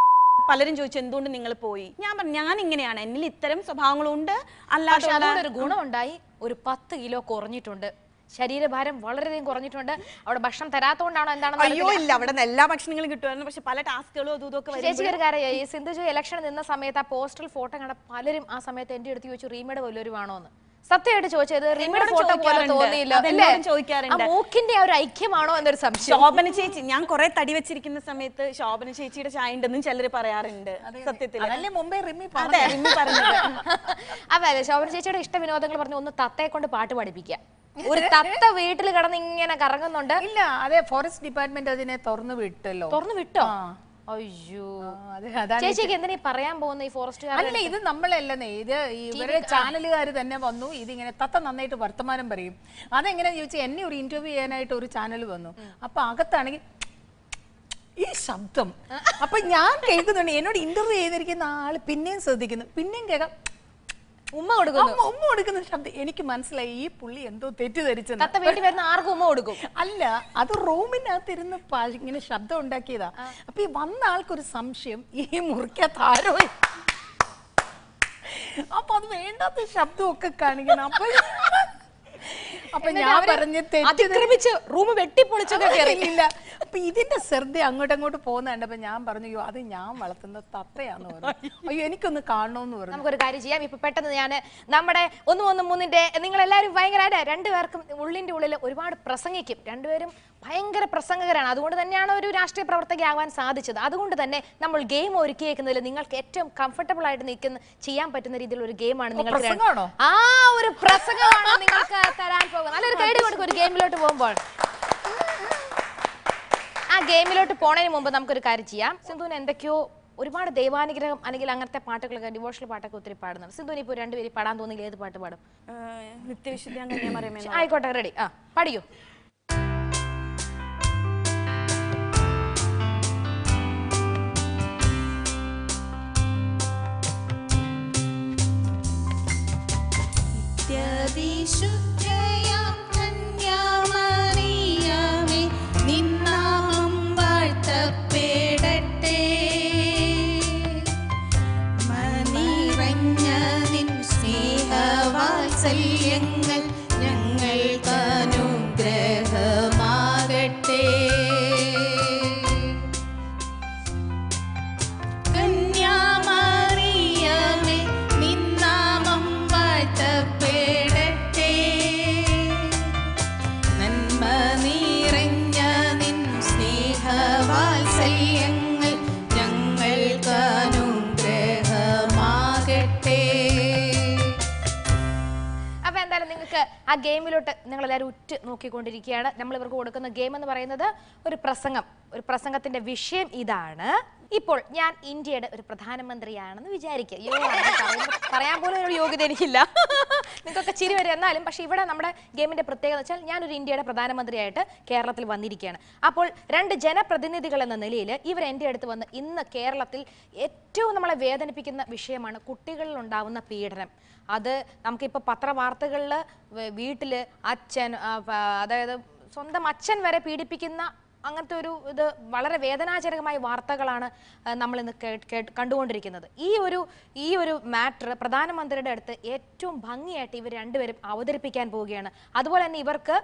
പലരും ചോദിച്ചു എന്തുകൊണ്ട് നിങ്ങൾ പോയി ഞാൻ പറഞ്ഞു ഞാൻ ഇങ്ങനെയാണ് എന്നിൽ ഇത്തരം സ്വഭാവങ്ങളുണ്ട് പക്ഷെ അല്ലാതെ അതുകൊണ്ട് ഒരു ഗുണമുണ്ടായി ഒരു പത്ത് കിലോ കുറഞ്ഞിട്ടുണ്ട് ശരീരഭാരം വളരെയധികം കുറഞ്ഞിട്ടുണ്ട് അവിടെ ഭക്ഷണം തരാത്തോണ്ടാണോ എന്താണെന്ന് അയ്യോ ഇല്ല അവിടെ നിന്ന് എല്ലാ ഭക്ഷണങ്ങളും കിട്ടുമായിരുന്നു പക്ഷെ പല ടാസ്കുകളും അതും ഇതൊക്കെ ചേച്ചി വരുമ്പോൾ ഒരു കാര്യം ഈ സിന്ധുജു ഇലക്ഷൻ നിന്ന സമയത്ത് ആ പോസ്റ്റൽ ഫോട്ടോ കണ്ട പലരും ആ സമയത്ത് എന്റെ അടുത്ത് ചോദിച്ചു റീമയുടെ വല്ലവരുമാണോ എന്ന് സത്യമായിട്ട് ചോദിച്ചത് റീമയുടെ എന്നോട് ഫോട്ടോ പോലെ ചോദിക്കാറുണ്ട്. തോന്നിയില്ല അതെന്നോടും അല്ലേ? ചോദിക്കാറുണ്ട്. ആ മൂക്കിന്റെ ആ ഒരു ഐക്യമാണോ എന്നൊരു സംശയം ശോഭന ചേച്ചി ഞാൻ കുറെ തടി വെച്ചിരിക്കുന്ന സമയത്ത് ശോഭന ചേച്ചിയുടെ ചായ ഉണ്ടെന്നും ചിലർ പറയാറുണ്ട് സത്യത്തിൽ അതല്ലേ മുമ്പേ റിമ്മി അതെ പറഞ്ഞു റിമി പറഞ്ഞത് അതെ ശോഭന ചേച്ചിയുടെ ഇഷ്ട വിനോദങ്ങൾ പറഞ്ഞു ഒന്ന് തത്തയെ കൊണ്ട് പാട്ട് പഠിപ്പിക്കുക ഒരു തത്ത വീട്ടിൽ കിടന്ന് ഇങ്ങനെ കറങ്ങുന്നുണ്ട് ഇല്ല അതെ ഫോറസ്റ്റ് ഡിപ്പാർട്ട്മെന്റ് അതിനെ തുറന്നു വിട്ടല്ലോ തുറന്നു വിട്ടോ ആ. അയ്യോ അത് അതാണ് ചേച്ചിക്ക് എന്തിനാ ഈ പറയാൻ പോകുന്ന ഈ ഫോറസ്റ്റുകാർ അല്ല ഇത് നമ്മളല്ലെന്നേ ഇത് ഇവരെ ചാനലുകാർ തന്നെ വന്നു ഇതിങ്ങനെ തത്ത നന്നായിട്ട് വർത്തമാനം പറയും അതെങ്ങനെയാന്ന് ചോദിച്ചാൽ എന്നെ ഒരു ഇന്റർവ്യൂ ചെയ്യാനായിട്ട് ഒരു ചാനൽ വന്നു അപ്പൊ അകത്താണെങ്കിൽ ഈ ശബ്ദം അപ്പൊ ഞാൻ കേൾക്കുന്നുണ്ട് എന്നോട് ഇന്റർവ്യൂ ചെയ്തിരിക്കുന്ന ആള് പിന്നെയും ശ്രദ്ധിക്കുന്നു പിന്നെയും കേൾക്കാം ഉമ്മ കൊടുക്കുന്നു അമ്മ ഉമ്മ കൊടുക്കുന്ന ശബ്ദം എനിക്ക് മനസ്സിലായി ഈ പുള്ളി എന്തോ തെറ്റിദ്ധരിച്ചെന്ന് തത്ത വീട്ടിൽ വരുന്ന ആർക്കും ഉമ്മ കൊടുക്കും അല്ല അത് റൂമിനകത്തിരുന്ന് പ- ഇങ്ങനെ ശബ്ദം ഉണ്ടാക്കിയതാ അപ്പൊ ഈ വന്ന ആൾക്കൊരു സംശയം ഈ മുറിക്കകത്ത് ആരോ അപ്പൊ അത് വേണ്ടാത്ത ശബ്ദമൊക്കെ കാണിക്കണം അപ്പൊ അപ്പൊ എന്നിട്ട് ഞാൻ അവര് പറഞ്ഞ തെറ്റ് അതിക്രമിച്ച് റൂം വെട്ടിപ്പൊളിച്ചൊക്കെ കയറി ഇല്ല അപ്പൊ ഇതിന്റെ ശ്രദ്ധ അങ്ങോട്ടും അങ്ങോട്ട് പോകുന്ന കണ്ടപ്പോ ഞാൻ പറഞ്ഞു "അയ്യോ, അത് ഞാൻ വളർത്തുന്ന തത്തയാന്ന് പറഞ്ഞു അയ്യോ എനിക്കൊന്ന് കാണണമെന്ന് പറഞ്ഞു നമുക്കൊരു കാര്യം ചെയ്യാം ഇപ്പൊ പെട്ടെന്ന് ഞാൻ നമ്മുടെ ഒന്നും ഒന്നും മൂന്നിന്റെ നിങ്ങൾ എല്ലാവരും ഭയങ്കരമായിട്ട് രണ്ടുപേർക്കും ഉള്ളിന്റെ ഉള്ളിൽ ഒരുപാട് പ്രസംഗിക്കും രണ്ടുപേരും ഭയങ്കര പ്രസംഗകരാണ് അതുകൊണ്ട് തന്നെയാണ് ഒരു രാഷ്ട്രീയ പ്രവർത്തകയാവാൻ സാധിച്ചത് അതുകൊണ്ട് തന്നെ നമ്മൾ ഗെയിം ഒരുക്കിയേക്കുന്നതിൽ നിങ്ങൾക്ക് ഏറ്റവും കംഫർട്ടബിൾ ആയിട്ട് നിൽക്കുന്ന ചെയ്യാൻ പറ്റുന്ന രീതിയിലുള്ള ഒരു ഗെയിമാണ് നിങ്ങൾക്ക് രണ്ട്- പ്രസംഗമാണോ? ആ ഒരു പ്രസംഗമാണ് നിങ്ങൾക്ക് തരാൻ പോകുന്നത് നല്ലൊരു കൈഡി കൊടുക്കും ഒരു ഗെയിമിലോട്ട് പോകുമ്പോൾ ആ ഗെയിമിലോട്ട് പോണതിന് മുമ്പ് നമുക്കൊരു കാര്യം ചെയ്യാം സിന്ധുവിന് എന്തൊക്കെയോ ഒരുപാട് ദൈവാനുഗ്രഹം അല്ലെങ്കിൽ അങ്ങനത്തെ പാട്ടുകളൊക്കെ ഡിവോഷണൽ പാട്ടൊക്കെ ഒത്തിരി പാടുന്നുണ്ട് സിന്ധുവിന് ഇപ്പോൾ രണ്ടുപേരും പാടാൻ തോന്നിയില്ല ഏത് പാട്ട് പാടും നിത്യവിശുദ്ധി അങ്ങനെ പറയുമ്പോൾ ആയിക്കോട്ടെ റെഡി ആ പാടിയോ നിത്യവിശുദ്ധയാം കന്യാമറിയമേ, നിന്നാമം വാഴ്ത്തപ്പെടട്ടെ. മണിറഞ്ഞ നിൻ സ്നേഹവാത്സല്യങ്ങൾ ഞങ്ങൾക്ക് അനുഗ്രഹമാകട്ടെ കന്യാമറിയമേ, നിന്നാമം വാഴ്ത്തപ്പെടട്ടെ. നന്മ നിറഞ്ഞ നിൻ സ്നേഹവാത്സല്യങ്ങൾ ഞങ്ങൾക്ക് അനുഗ്രഹമാകട്ടെ അപ്പൊ എന്തായാലും നിങ്ങൾക്ക് ആ ഗെയിമിലോട്ട് നിങ്ങൾ എല്ലാവരും ഉറ്റ് നോക്കിക്കൊണ്ടിരിക്കുകയാണ് നമ്മൾ ഇവർക്ക് കൊടുക്കുന്ന ഗെയിം എന്ന് പറയുന്നത് ഒരു പ്രസംഗം ഒരു പ്രസംഗത്തിന്റെ വിഷയം ഇതാണ് ഇപ്പോൾ ഞാൻ ഇന്ത്യയുടെ ഒരു പ്രധാനമന്ത്രിയാണെന്ന് വിചാരിക്കുക അയ്യോ അങ്ങനെ പറയുമ്പോ- പറയാൻ പോലും ഒരു യോഗ്യത എനിക്കില്ല നിങ്ങൾക്കൊക്കെ ചിരി വരും എന്നാലും പക്ഷെ ഇവിടെ നമ്മുടെ ഗെയിമിന്റെ പ്രത്യേകത വെച്ചാൽ ഞാനൊരു ഇന്ത്യയുടെ പ്രധാനമന്ത്രിയായിട്ട് കേരളത്തിൽ വന്നിരിക്കുകയാണ് അപ്പോൾ രണ്ട് ജനപ്രതിനിധികൾ എന്ന നിലയിൽ ഇവർ എൻ്റെ അടുത്ത് വന്ന് ഇന്ന് കേരളത്തിൽ ഏറ്റവും നമ്മളെ വേദനിപ്പിക്കുന്ന വിഷയമാണ് കുട്ടികളിൽ ഉണ്ടാവുന്ന പീഡനം അത് നമുക്കിപ്പോൾ പത്രവാർത്തകളിൽ വീട്ടിൽ അച്ഛൻ ആ, പ- അതായത് സ്വന്തം അച്ഛൻ വരെ പീഡിപ്പിക്കുന്ന അങ്ങനത്തെ ഒരു ഇത് വളരെ വേദനാജനകമായ വാർത്തകളാണ് നമ്മൾ ഇന്ന് കണ്ടുകൊണ്ടിരിക്കുന്നത് ഈ ഒരു ഈ ഒരു മാറ്റർ പ്രധാനമന്ത്രിയുടെ അടുത്ത് ഏറ്റവും ഭംഗിയായിട്ട് ഇവർ രണ്ടുപേരും അവതരിപ്പിക്കാൻ പോവുകയാണ് അതുപോലെ തന്നെ ഇവർക്ക്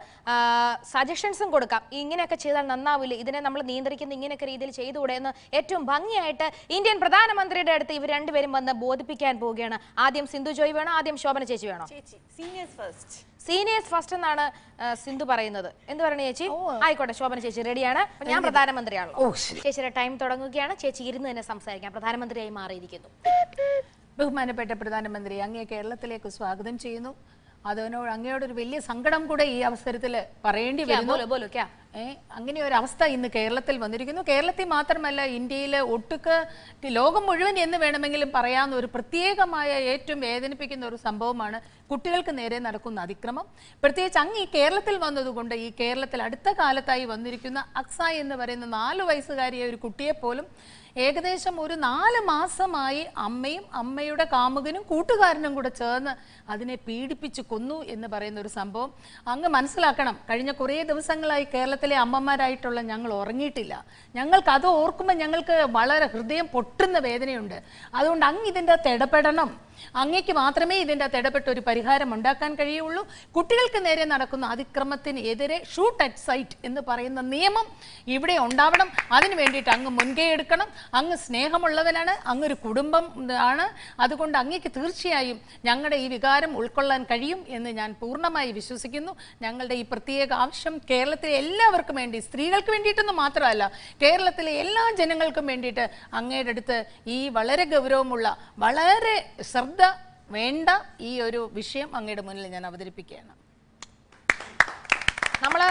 സജഷൻസും കൊടുക്കാം ഇങ്ങനെയൊക്കെ ചെയ്താൽ നന്നാവില്ല ഇതിനെ നമ്മൾ നിയന്ത്രിക്കുന്ന ഇങ്ങനെയൊക്കെ രീതിയിൽ ചെയ്തുകൂടെ എന്ന് ഏറ്റവും ഭംഗിയായിട്ട് ഇന്ത്യൻ പ്രധാനമന്ത്രിയുടെ അടുത്ത് ഇവർ രണ്ടുപേരും വന്ന് ബോധിപ്പിക്കാൻ പോവുകയാണ് ആദ്യം സിന്ധു ജോയ് വേണോ ആദ്യം ശോഭന ചേച്ചി വേണോ ചേച്ചി സീനിയേഴ്സ് ഫസ്റ്റ് സീനിയേഴ്സ് ഫസ്റ്റ് എന്നാണ് ആ, സിന്ധു പറയുന്നത് എന്ത് പറയണ ചേച്ചി ആയിക്കോട്ടെ ശോഭന ചേച്ചി റെഡിയാണ് അപ്പൊ ഞാൻ പ്രധാനമന്ത്രിയാണല്ലോ ചേച്ചിയുടെ ടൈം തുടങ്ങുകയാണ് ചേച്ചി ഇരുന്ന് തന്നെ സംസാരിക്കാം പ്രധാനമന്ത്രിയായി മാറിയിരിക്കുന്നു ബഹുമാനപ്പെട്ട പ്രധാനമന്ത്രി അങ്ങേ കേരളത്തിലേക്ക് സ്വാഗതം ചെയ്യുന്നു അതിനോട് അങ്ങയോടൊരു വലിയ സങ്കടം കൂടെ ഈ അവസരത്തിൽ പറയേണ്ടി ക്യാ, വരുന്നു ബോലോ, ബോലോ, ക്യാ? ഏ, അങ്ങനെ ഒരു അവസ്ഥ ഇന്ന് കേരളത്തിൽ വന്നിരിക്കുന്നു കേരളത്തിൽ മാത്രമല്ല ഇന്ത്യയിലെ ഒട്ടുക്ക് ലോകം മുഴുവൻ എന്ന് വേണമെങ്കിലും പറയാവുന്ന ഒരു പ്രത്യേകമായ ഏറ്റവും വേദനിപ്പിക്കുന്ന ഒരു സംഭവമാണ് കുട്ടികൾക്ക് നേരെ നടക്കുന്ന അതിക്രമം പ്രത്യേകിച്ച് അങ്ങ് ഈ കേരളത്തിൽ വന്നതുകൊണ്ട് ഈ കേരളത്തിൽ അടുത്ത കാലത്തായി വന്നിരിക്കുന്ന അക്സ എന്ന് പറയുന്ന നാല് വയസ്സുകാരിയ ഒരു കുട്ടിയെ പോലും ഏകദേശം ഒരു നാല് മാസമായി അമ്മയും അമ്മയുടെ കാമുകനും കൂട്ടുകാരനും കൂടെ ചേർന്ന് അതിനെ പീഡിപ്പിച്ച് കൊന്നു എന്ന് പറയുന്ന ഒരു സംഭവം അങ്ങ് മനസ്സിലാക്കണം കഴിഞ്ഞ കുറേ ദിവസങ്ങളായി കേരളത്തിലെ അമ്മമാരായിട്ടുള്ള ഞങ്ങൾ ഉറങ്ങിയിട്ടില്ല ഞങ്ങൾക്ക് അത് ഓർക്കുമ്പോൾ ഞങ്ങൾക്ക് വളരെ ഹൃദയം പൊട്ടുന്ന വേദനയുണ്ട് അതുകൊണ്ട് അങ്ങ് ഇതിൻ്റെ അകത്ത് ഇടപെടണം അങ്ങേക്ക് മാത്രമേ ഇതിൻ്റെ അകത്ത് ഇടപെട്ട് ഒരു പരിഹാരം ഉണ്ടാക്കാൻ കഴിയുള്ളൂ കുട്ടികൾക്ക് നേരെ നടക്കുന്ന അതിക്രമത്തിന് എതിരെ ഷൂട്ട് അറ്റ് സൈറ്റ് എന്ന് പറയുന്ന നിയമം ഇവിടെ ഉണ്ടാവണം അതിന് വേണ്ടിയിട്ട് അങ്ങ് മുൻകൈ എടുക്കണം അങ്ങ് സ്നേഹമുള്ളവനാണ് അങ്ങ് ഒരു കുടുംബം ആണ് അതുകൊണ്ട് അങ്ങേക്ക് തീർച്ചയായും ഞങ്ങളുടെ ഈ വികാരം ഉൾക്കൊള്ളാൻ കഴിയും എന്ന് ഞാൻ പൂർണ്ണമായി വിശ്വസിക്കുന്നു ഞങ്ങളുടെ ഈ പ്രത്യേക ആവശ്യം കേരളത്തിലെ എല്ലാവർക്കും വേണ്ടി സ്ത്രീകൾക്ക് വേണ്ടിയിട്ടൊന്നും മാത്രമല്ല കേരളത്തിലെ എല്ലാ ജനങ്ങൾക്കും വേണ്ടിയിട്ട് അങ്ങയുടെ അടുത്ത് ഈ വളരെ ഗൗരവമുള്ള വളരെ ശ്രദ്ധ വേണ്ട ഈ ഒരു വിഷയം അങ്ങയുടെ മുന്നിൽ ഞാൻ അവതരിപ്പിക്കുകയാണ് നമ്മള്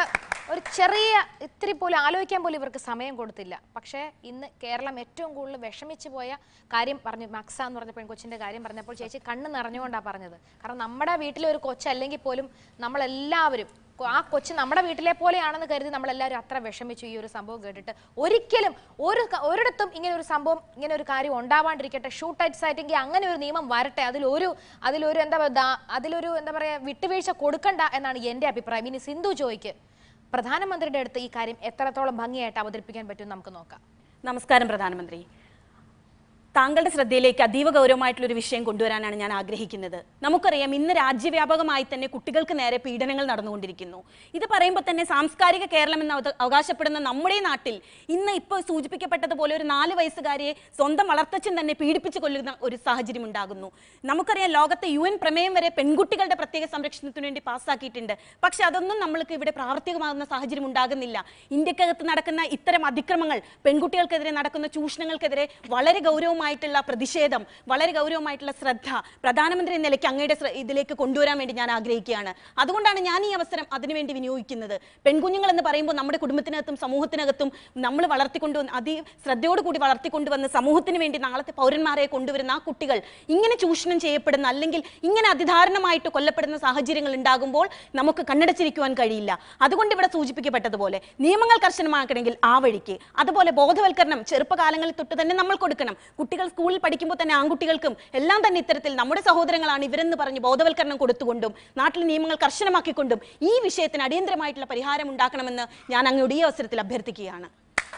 ഒരു ചെറിയ ഇത്തിരി പോലും ആലോചിക്കാൻ പോലും ഇവർക്ക് സമയം കൊടുത്തില്ല പക്ഷേ ഇന്ന് കേരളം ഏറ്റവും കൂടുതൽ വിഷമിച്ചു പോയ കാര്യം പറഞ്ഞു മക്സ എന്ന് പറഞ്ഞ പെൺകൊച്ചിന്റെ കാര്യം പറഞ്ഞപ്പോൾ ചേച്ചി കണ്ണ് നിറഞ്ഞുകൊണ്ടാണ് പറഞ്ഞത് കാരണം നമ്മുടെ വീട്ടിലെ ഒരു കൊച്ചല്ലെങ്കിൽ പോലും നമ്മളെല്ലാവരും കൊ- ആ കൊച്ചു നമ്മുടെ വീട്ടിലെ പോലെയാണെന്ന് കരുതി നമ്മളെല്ലാവരും അത്ര വിഷമിച്ചു ഈ ഒരു സംഭവം കേട്ടിട്ട് ഒരിക്കലും ഒരു ക- ഒരിടത്തും ഇങ്ങനെ ഒരു സംഭവം ഇങ്ങനെ ഒരു കാര്യം ഉണ്ടാവാണ്ടിരിക്കട്ടെ ഷൂട്ട് ഔട്ട്സ് ആയിട്ടെങ്കിൽ അങ്ങനെ ഒരു നിയമം വരട്ടെ അതിലൊരു അതിലൊരു എന്താ പറയുക ദാ- അതിലൊരു എന്താ പറയുക വിട്ടുവീഴ്ച കൊടുക്കണ്ട എന്നാണ് എൻ്റെ അഭിപ്രായം ഇനി സിന്ധു ജോയ്ക്ക് പ്രധാനമന്ത്രിയുടെ അടുത്ത് ഈ കാര്യം എത്രത്തോളം ഭംഗിയായിട്ട് അവതരിപ്പിക്കാൻ പറ്റും നമുക്ക് നോക്കാം നമസ്കാരം പ്രധാനമന്ത്രി താങ്കളുടെ ശ്രദ്ധയിലേക്ക് അതീവ ഗൗരവമായിട്ടുള്ള ഒരു വിഷയം കൊണ്ടുവരാനാണ് ഞാൻ ആഗ്രഹിക്കുന്നത് നമുക്കറിയാം ഇന്ന് രാജ്യവ്യാപകമായി തന്നെ കുട്ടികൾക്ക് നേരെ പീഡനങ്ങൾ നടന്നുകൊണ്ടിരിക്കുന്നു ഇത് പറയുമ്പോൾ തന്നെ സാംസ്കാരിക കേരളം എന്ന് അവത- അവകാശപ്പെടുന്ന നമ്മുടെ നാട്ടിൽ ഇന്ന് ഇപ്പോൾ സൂചിപ്പിക്കപ്പെട്ടതുപോലെ ഒരു നാല് വയസ്സുകാരിയെ സ്വന്തം വളർത്തച്ഛൻ തന്നെ പീഡിപ്പിച്ചു കൊല്ലുന്ന ഒരു സാഹചര്യം ഉണ്ടാകുന്നു നമുക്കറിയാം ലോകത്തെ യു എൻ പ്രമേയം വരെ പെൺകുട്ടികളുടെ പ്രത്യേക സംരക്ഷണത്തിന് വേണ്ടി പാസ്സാക്കിയിട്ടുണ്ട് പക്ഷെ അതൊന്നും നമ്മൾക്ക് ഇവിടെ പ്രാവർത്തികമാകുന്ന സാഹചര്യം ഉണ്ടാകുന്നില്ല ഇന്ത്യക്കകത്ത് നടക്കുന്ന ഇത്തരം അതിക്രമങ്ങൾ പെൺകുട്ടികൾക്കെതിരെ നടക്കുന്ന ചൂഷണങ്ങൾക്കെതിരെ വളരെ ഗൗരവമായിട്ടുള്ള പ്രതിഷേധം വളരെ ഗൗരവമായിട്ടുള്ള ശ്രദ്ധ പ്രധാനമന്ത്രി എന്ന നിലയ്ക്ക് അങ്ങയുടെ ശ്ര- ഇതിലേക്ക് കൊണ്ടുവരാൻ വേണ്ടി ഞാൻ ആഗ്രഹിക്കുകയാണ് അതുകൊണ്ടാണ് ഞാൻ ഈ അവസരം അതിനുവേണ്ടി വിനിയോഗിക്കുന്നത് പെൺകുഞ്ഞുങ്ങൾ എന്ന് പറയുമ്പോൾ നമ്മുടെ കുടുംബത്തിനകത്തും സമൂഹത്തിനകത്തും നമ്മൾ വളർത്തിക്കൊണ്ടുവന്ന് അതി ശ്രദ്ധയോടുകൂടി വളർത്തിക്കൊണ്ടുവന്ന് സമൂഹത്തിന് വേണ്ടി നാളത്തെ പൗരന്മാരെ കൊണ്ടുവരുന്ന ആ കുട്ടികൾ ഇങ്ങനെ ചൂഷണം ചെയ്യപ്പെടുന്ന അല്ലെങ്കിൽ ഇങ്ങനെ അതിധാരണമായിട്ട് കൊല്ലപ്പെടുന്ന സാഹചര്യങ്ങൾ ഉണ്ടാകുമ്പോൾ നമുക്ക് കണ്ണടച്ചിരിക്കുവാൻ കഴിയില്ല അതുകൊണ്ട് ഇവിടെ സൂചിപ്പിക്കപ്പെട്ടതുപോലെ നിയമങ്ങൾ കർശനമാക്കണമെങ്കിൽ ആ വഴിക്ക് അതുപോലെ ബോധവൽക്കരണം ചെറുപ്പകാലങ്ങളിൽ തൊട്ട് തന്നെ നമ്മൾ കൊടുക്കണം കുട്ടികൾ സ്കൂളിൽ പഠിക്കുമ്പോൾ തന്നെ ആൺകുട്ടികൾക്കും എല്ലാം തന്നെ ഇത്തരത്തിൽ നമ്മുടെ സഹോദരങ്ങളാണ് ഇവരെന്ന് പറഞ്ഞ് ബോധവൽക്കരണം കൊടുത്തുകൊണ്ടും നാട്ടിൽ നിയമങ്ങൾ കർശനമാക്കിക്കൊണ്ടും ഈ വിഷയത്തിന് അടിയന്തരമായിട്ടുള്ള പരിഹാരം ഉണ്ടാക്കണമെന്ന് ഞാൻ അങ്ങയോട് ഈ അവസരത്തിൽ അഭ്യർത്ഥിക്കുകയാണ്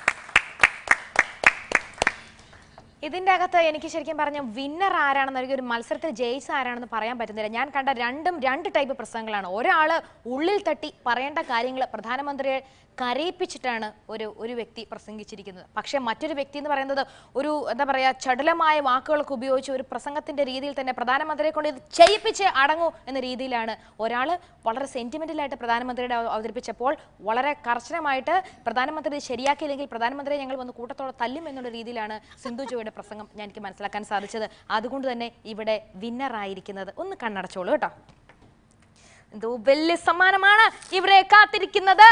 ഇതിന്റെ അകത്ത് എനിക്ക് ശരിക്കും പറഞ്ഞ വിന്നർ ആരാണെന്ന് അല്ലെങ്കിൽ ഒരു മത്സരത്തിൽ ജയിച്ച ആരാണെന്ന് പറയാൻ പറ്റുന്നില്ല ഞാൻ കണ്ട രണ്ടും രണ്ട് ടൈപ്പ് പ്രസംഗങ്ങളാണ് ഒരാള് ഉള്ളിൽ തട്ടി പറയേണ്ട കാര്യങ്ങൾ പ്രധാനമന്ത്രിയെ കരയിപ്പിച്ചിട്ടാണ് ഒരു ഒരു വ്യക്തി പ്രസംഗിച്ചിരിക്കുന്നത് പക്ഷേ മറ്റൊരു വ്യക്തി എന്ന് പറയുന്നത് ഒരു എന്താ പറയാ ചടുലമായ വാക്കുകളൊക്കെ ഉപയോഗിച്ച് ഒരു പ്രസംഗത്തിന്റെ രീതിയിൽ തന്നെ പ്രധാനമന്ത്രിയെ കൊണ്ട് ഇത് ചെയ്യിപ്പിച്ച് അടങ്ങൂ എന്ന രീതിയിലാണ് ഒരാൾ വളരെ സെന്റിമെന്റലായിട്ട് പ്രധാനമന്ത്രിയുടെ അവ- അവതരിപ്പിച്ചപ്പോൾ വളരെ കർശനമായിട്ട് പ്രധാനമന്ത്രി ഇത് ശരിയാക്കിയില്ലെങ്കിൽ പ്രധാനമന്ത്രിയെ ഞങ്ങൾ വന്ന് കൂട്ടത്തോടെ തല്ലും എന്നുള്ള രീതിയിലാണ് സിന്ധു ജോയുടെ പ്രസംഗം ഞാൻ എനിക്ക് മനസ്സിലാക്കാൻ സാധിച്ചത് അതുകൊണ്ട് തന്നെ ഇവിടെ വിന്നർ ആയിരിക്കുന്നത് ഒന്ന് കണ്ണടച്ചോളൂ കേട്ടോ എന്തോ വലിയ സമ്മാനമാണ് ഇവരെ കാത്തിരിക്കുന്നത്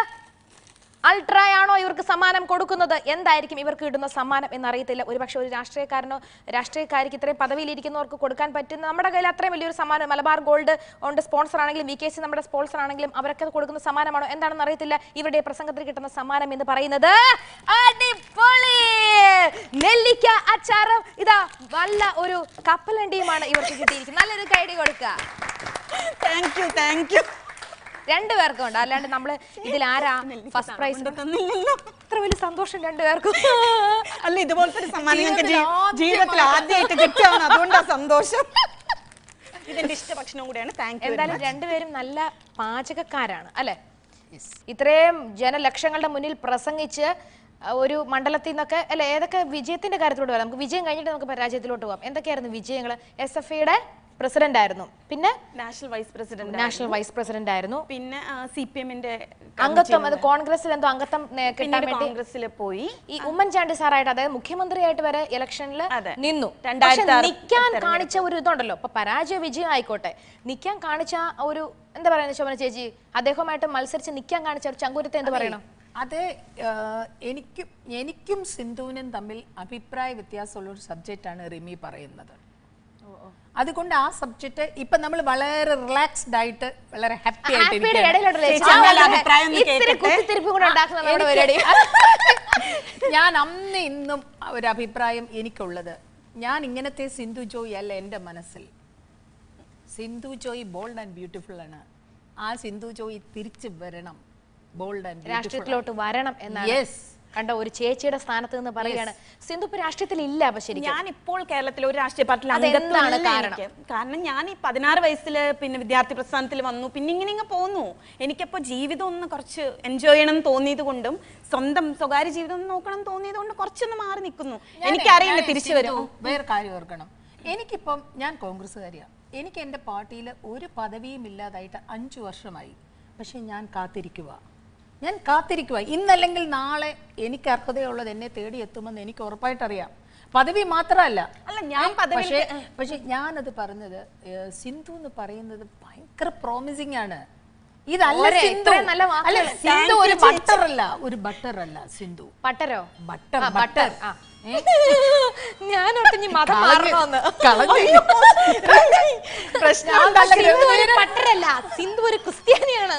അൾട്രയാണോ ഇവർക്ക് സമ്മാനം കൊടുക്കുന്നത് എന്തായിരിക്കും ഇവർക്ക് കിട്ടുന്ന സമ്മാനം എന്നറിയത്തില്ല ഒരുപക്ഷെ ഒരു രാഷ്ട്രീയക്കാരനോ രാഷ്ട്രീയക്കാർക്ക് ഇത്രയും പദവിയിലിരിക്കുന്നവർക്ക് കൊടുക്കാൻ പറ്റുന്ന നമ്മുടെ കയ്യിൽ അത്രയും വലിയൊരു സമ്മാനം മലബാർ ഗോൾഡ് ഉണ്ട് സ്പോൺസർ ആണെങ്കിലും വി കെ സി നമ്മുടെ സ്പോൺസർ ആണെങ്കിലും അവരൊക്കെ അത് കൊടുക്കുന്ന സമ്മാനമാണോ എന്താണെന്ന് അറിയത്തില്ല ഇവരുടെ പ്രസംഗത്തിൽ കിട്ടുന്ന സമ്മാനം എന്ന് പറയുന്നത് അടിപൊളി നെല്ലിക്ക അച്ചാറും ഇതാ നല്ല ഒരു കപ്പലണ്ടിയുമാണ് ഇവർക്ക് കിട്ടിയിരിക്കുന്നത് നല്ലൊരു കൈഡി കൊടുക്കുക താങ്ക് യു താങ്ക് യു രണ്ടുപേർക്കും ഉണ്ട് അല്ലാണ്ട് നമ്മള് ഇതിൽ ആരാ ഫസ്റ്റ് പ്രൈസ് തന്നില്ലല്ലോ ഇത്ര വലിയ സന്തോഷം രണ്ടുപേർക്കും അല്ല ഇതുപോലത്തെ ഒരു സമ്മാനം ഞങ്ങൾക്ക് ജീ- ജീവിതത്തിൽ ആദ്യമായിട്ട് കിട്ടുകയാണ് അതുകൊണ്ടാ സന്തോഷം ഇതെന്റെ ഇഷ്ട ഭക്ഷണം കൂടെയാണ് താങ്ക് യു എന്തായാലും രണ്ടുപേരും നല്ല പാചകക്കാരാണ് അല്ലെ ഇത്രയും ജനലക്ഷങ്ങളുടെ മുന്നിൽ പ്രസംഗിച്ച് അഹ് ഒരു മണ്ഡലത്തിൽ നിന്നൊക്കെ അല്ലെ ഏതൊക്കെ വിജയത്തിന്റെ കാര്യത്തിലോട്ട് വരാം നമുക്ക് വിജയം കഴിഞ്ഞിട്ട് നമുക്ക് പരാജയത്തിലോട്ട് പോകാം എന്തൊക്കെയായിരുന്നു വിജയങ്ങൾ എസ് എഫ് ഐയുടെ പ്രസിഡന്റ് ആയിരുന്നു പിന്നെ national vice president national vice president ആയിരുന്നു പിന്നെ സി പി എമ്മിന്റെ അംഗത്വം അത് കോൺഗ്രസിൽ എന്തോ അംഗത്വം നേ- കിട്ടാൻ പിന്നീട് വേണ്ടി കോൺഗ്രസ്സിൽ പോയി ഈ ഉമ്മൻചാണ്ടി സാറായിട്ട് അതായത് മുഖ്യമന്ത്രിയായിട്ട് വരെ ഇലക്ഷനിൽ അതെ. നിന്നു രണ്ടായിരത്തി പക്ഷെ ആറ് നിൽക്കാൻ കാണിച്ച ഒരു ഇതുണ്ടല്ലോ ഇപ്പൊ പരാജയ വിജയം ആയിക്കോട്ടെ നിൽക്കാൻ കാണിച്ച ആ ഒരു എന്താ പറയുക ശോഭന ചേച്ചി അദ്ദേഹവുമായിട്ട് മത്സരിച്ച് നിൽക്കാൻ കാണിച്ച ഒരു ചങ്കൂരത്തെ എന്ത് പറയണം അത് ആഹ്, എനിക്കും എനിക്കും സിന്ധുവിനും തമ്മിൽ അഭിപ്രായ വ്യത്യാസമുള്ള ഒരു സബ്ജക്റ്റാണ് റിമി പറയുന്നത് അതുകൊണ്ട് ആ സബ്ജക്റ്റ് ഇപ്പൊ നമ്മൾ വളരെ റിലാക്സ്ഡ് ആയിട്ട് വളരെ ഹാപ്പി ആയിട്ട് ഹാപ്പിയുടെ ഇരിക്കുകയാണ്. ഇടയിലോട്ടല്ലേ ചേച്ചി, ചേച്ചി? അങ്ങനെ ആ, അഭിപ്രായം ഒന്ന് ഇത്തിരി കേൾക്കട്ടെ. കുത്തിത്തിരിപ്പ് കൂടെ ഉണ്ടാക്കുന്ന നമ്മുടെ പരിപാടി ഞാൻ അന്ന് ഇന്നും ഒരു അഭിപ്രായം എനിക്കുള്ളത് ഞാൻ ഇങ്ങനത്തെ സിന്ധു ജോയ് അല്ല എൻ്റെ മനസ്സിൽ Sindhu Joy bold and beautiful ആണ് ആ സിന്ധു ജോയ് തിരിച്ചു വരണം ബോൾഡ് ആൻഡ് ബ്യൂട്ടിഫുൾ രാഷ്ട്രീയത്തിലോട്ട് വരണം എന്നാണ് യെസ് കണ്ട ഒരു ചേച്ചിയുടെ സ്ഥാനത്ത് നിന്ന് പറയുകയാണ് സിന്ധു ഇപ്പൊ രാഷ്ട്രീയത്തിൽ ഇല്ല അപ്പൊ ശരിക്കും ഞാൻ ഇപ്പോൾ കേരളത്തിലെ ഒരു രാഷ്ട്രീയ പാർട്ടിയിൽ അതെന്താണ് അംഗത്വമില്ല കാരണം? എനിക്ക്. കാരണം ഞാൻ ഈ പതിനാറ് വയസ്സിൽ പിന്നെ വിദ്യാർത്ഥി പ്രസ്ഥാനത്തിൽ വന്നു പിന്നെ ഇങ്ങനെ ഇങ്ങ് പോന്നു എനിക്കപ്പോൾ ജീവിതം ഒന്ന് കുറച്ച് എൻജോയ് ചെയ്യണം എന്ന് തോന്നിയത് കൊണ്ടും സ്വന്തം സ്വകാര്യ ജീവിതം ഒന്ന് നോക്കണം എന്ന് തോന്നിയത് കൊണ്ട് കുറച്ചൊന്ന് മാറി നിൽക്കുന്നു എനിക്കറിയില്ല തിരിച്ചു വരും വേറെ കാര്യം ഓർക്കണം എനിക്കിപ്പം ഞാൻ കോൺഗ്രസ്സുകാരിയാണ് എനിക്ക് എൻ്റെ പാർട്ടിയിൽ ഒരു പദവിയും ഇല്ലാതായിട്ട് അഞ്ചു വർഷമായി പക്ഷെ ഞാൻ കാത്തിരിക്കുക ഞാൻ കാത്തിരിക്കുക ഇന്നല്ലെങ്കിൽ നാളെ എനിക്ക് അർഹതയുള്ളത് എന്നെ തേടി എത്തുമെന്ന് എനിക്ക് ഉറപ്പായിട്ടറിയാം പദവി മാത്രമല്ല അല്ല, ഞാൻ പദവിയിൽ- പക്ഷേ പക്ഷെ ഞാനത് പറഞ്ഞത് ഏഹ്, സിന്ധു എന്ന് പറയുന്നത് ഭയങ്കര പ്രോമിസിങ് ആണ് ഇതല്ല ഓരെ, സിന്ധു ഇത്രയും നല്ല വാക്കുകൾ. അല്ല സിന്ധു ഒരു ബട്ടർ അല്ല ഒരു ബട്ടർ അല്ല സിന്ധു പട്ടരോ ബട്ടർ ആ, ബട്ടർ ആ. ഞാൻ ഒട്ടിഞ്ഞ് മതം മാറണമെന്ന് കളഞ്ഞു പ്രശ്നം സിന്ധു ഒരു പട്ടരല്ല സിന്ധു ഒരു ക്രിസ്ത്യാനിയാണ്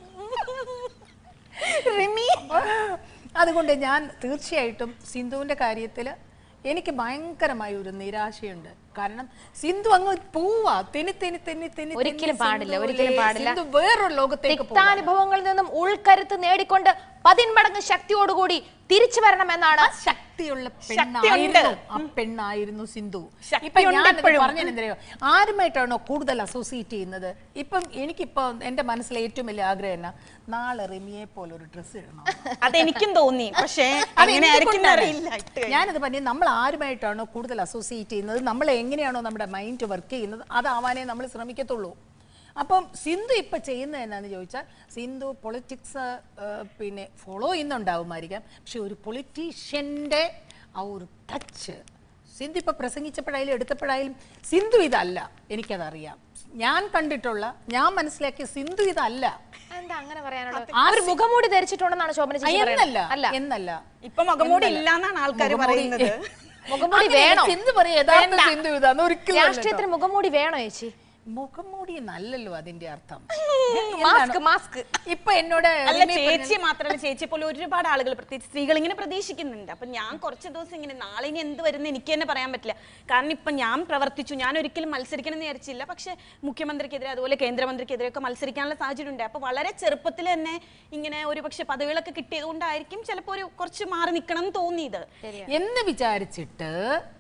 അതുകൊണ്ട് ഞാൻ തീർച്ചയായിട്ടും സിന്ധുവിന്റെ കാര്യത്തിൽ എനിക്ക് ഭയങ്കരമായ ഒരു നിരാശയുണ്ട് കാരണം സിന്ധു അങ്ങ് പോവാ തെന്നി തെന്നി തെന്നി തെന്നി ഒരിക്കലും തെന്നി പാടില്ല സിന്ധു ഒരിക്കലും ലേ- പാടില്ല സിന്ധു വേറൊരു ലോകത്തേക്ക് പോവാ. തിക്താനുഭവങ്ങളിൽ നിന്നും ഉൾക്കരുത്ത് നേടിക്കൊണ്ട് പതിന്മടങ്ങ് ശക്തിയോടുകൂടി തിരിച്ചു വരണമെന്നാണ് ശക്തിയുള്ള ശക്തിയുണ്ട്. പെണ്ണായിരുന്നു ആ പെണ്ണായിരുന്നു സിന്ധു ഇപ്പൊ ശക്തിയുണ്ട് ഞാൻ എപ്പോഴും. പറഞ്ഞെന്തറിയോ ആരുമായിട്ടാണോ കൂടുതൽ അസോസിയേറ്റ് ചെയ്യുന്നത് ഇപ്പം എനിക്കിപ്പോ എന്റെ മനസ്സിലെ ഏറ്റവും വലിയ ആഗ്രഹം എന്നാ നാളെ റിമിയെ പോലെ ഒരു ഡ്രസ്സ് ഇടണം അതെനിക്കും തോന്നി പക്ഷേ അത് അങ്ങനെ എനിക്ക് ആയിരിക്കും കൊണ്ടാണ്. അറിയില്ല ഇട്ട് കഴിഞ്ഞാൽ. ഞാനിത് പറഞ്ഞു നമ്മൾ ആരുമായിട്ടാണോ കൂടുതൽ അസോസിയേറ്റ് ചെയ്യുന്നത് നമ്മൾ എങ്ങനെയാണോ നമ്മുടെ മൈൻഡ് വർക്ക് ചെയ്യുന്നത് അതാവാനേ നമ്മൾ ശ്രമിക്കത്തുള്ളൂ അപ്പം സിന്ധു ഇപ്പൊ ചെയ്യുന്നത് എന്നാന്ന് ചോദിച്ചാൽ സിന്ധു പൊളിറ്റിക്സ് പിന്നെ ഫോളോ ചെയ്യുന്നുണ്ടാവുമായിരിക്കാം പക്ഷെ ഒരു പൊളിറ്റീഷ്യന്റെ ആ ഒരു ടച്ച് സിന്ധു ഇപ്പൊ പ്രസംഗിച്ചപ്പോഴായാലും എടുത്തപ്പോഴായാലും സിന്ധു ഇതല്ല എനിക്കതറിയാം ഞാൻ കണ്ടിട്ടുള്ള ഞാൻ മനസ്സിലാക്കിയ സിന്ധു ഇതല്ല എന്താ അങ്ങനെ പറയാനുള്ളത് ഒരു മുഖമൂടി ധരിച്ചിട്ടുണ്ടെന്നാണ് ശോഭന ചേച്ചി എന്നല്ല പറയുന്നത് അല്ല എന്നല്ല ഇപ്പൊ മുഖംമൂടി ഇല്ലാന്നാണ് ആൾക്കാർ പറയുന്നത് മുഖംമൂടി അങ്ങനെ വേണോ സിന്ധു പറയാ യഥാർത്ഥ സിന്ധു ഇതാന്ന് ഒരിക്കലും അല്ല രാഷ്ട്രീയത്തിന് മുഖംമൂടി വേണോ ചേച്ചി മുഖംമൂടി നല്ലല്ലോ അതിന്റെ അർത്ഥം മാസ്ക് മാസ്ക് ഇപ്പൊ എന്നോട് അല്ല റിമി പറഞ്ഞ- ചേച്ചി മാത്രമല്ല ചേച്ചിയെ പോലെ ഒരുപാട് ആളുകൾ പ്രത്യേകിച്ച് സ്ത്രീകൾ ഇങ്ങനെ പ്രതീക്ഷിക്കുന്നുണ്ട് അപ്പൊ ഞാൻ കുറച്ച് ദിവസം ഇങ്ങനെ നാളെ ഇനി എന്ത് വരുന്ന എനിക്ക് തന്നെ പറയാൻ പറ്റില്ല കാരണം ഇപ്പൊ ഞാൻ പ്രവർത്തിച്ചു ഞാൻ ഒരിക്കലും മത്സരിക്കണം എന്ന് വിചാരിച്ചില്ല പക്ഷെ മുഖ്യമന്ത്രിക്കെതിരെ അതുപോലെ കേന്ദ്രമന്ത്രിക്കെതിരെ ഒക്കെ മത്സരിക്കാനുള്ള സാഹചര്യം ഉണ്ട് അപ്പൊ വളരെ ചെറുപ്പത്തിൽ തന്നെ ഇങ്ങനെ ഒരു പക്ഷെ പദവികളൊക്കെ കിട്ടിയതുകൊണ്ടായിരിക്കും ചിലപ്പോൾ ഒരു കുറച്ച് മാറി നിൽക്കണം എന്ന് തോന്നിയത് എന്ന് വിചാരിച്ചിട്ട്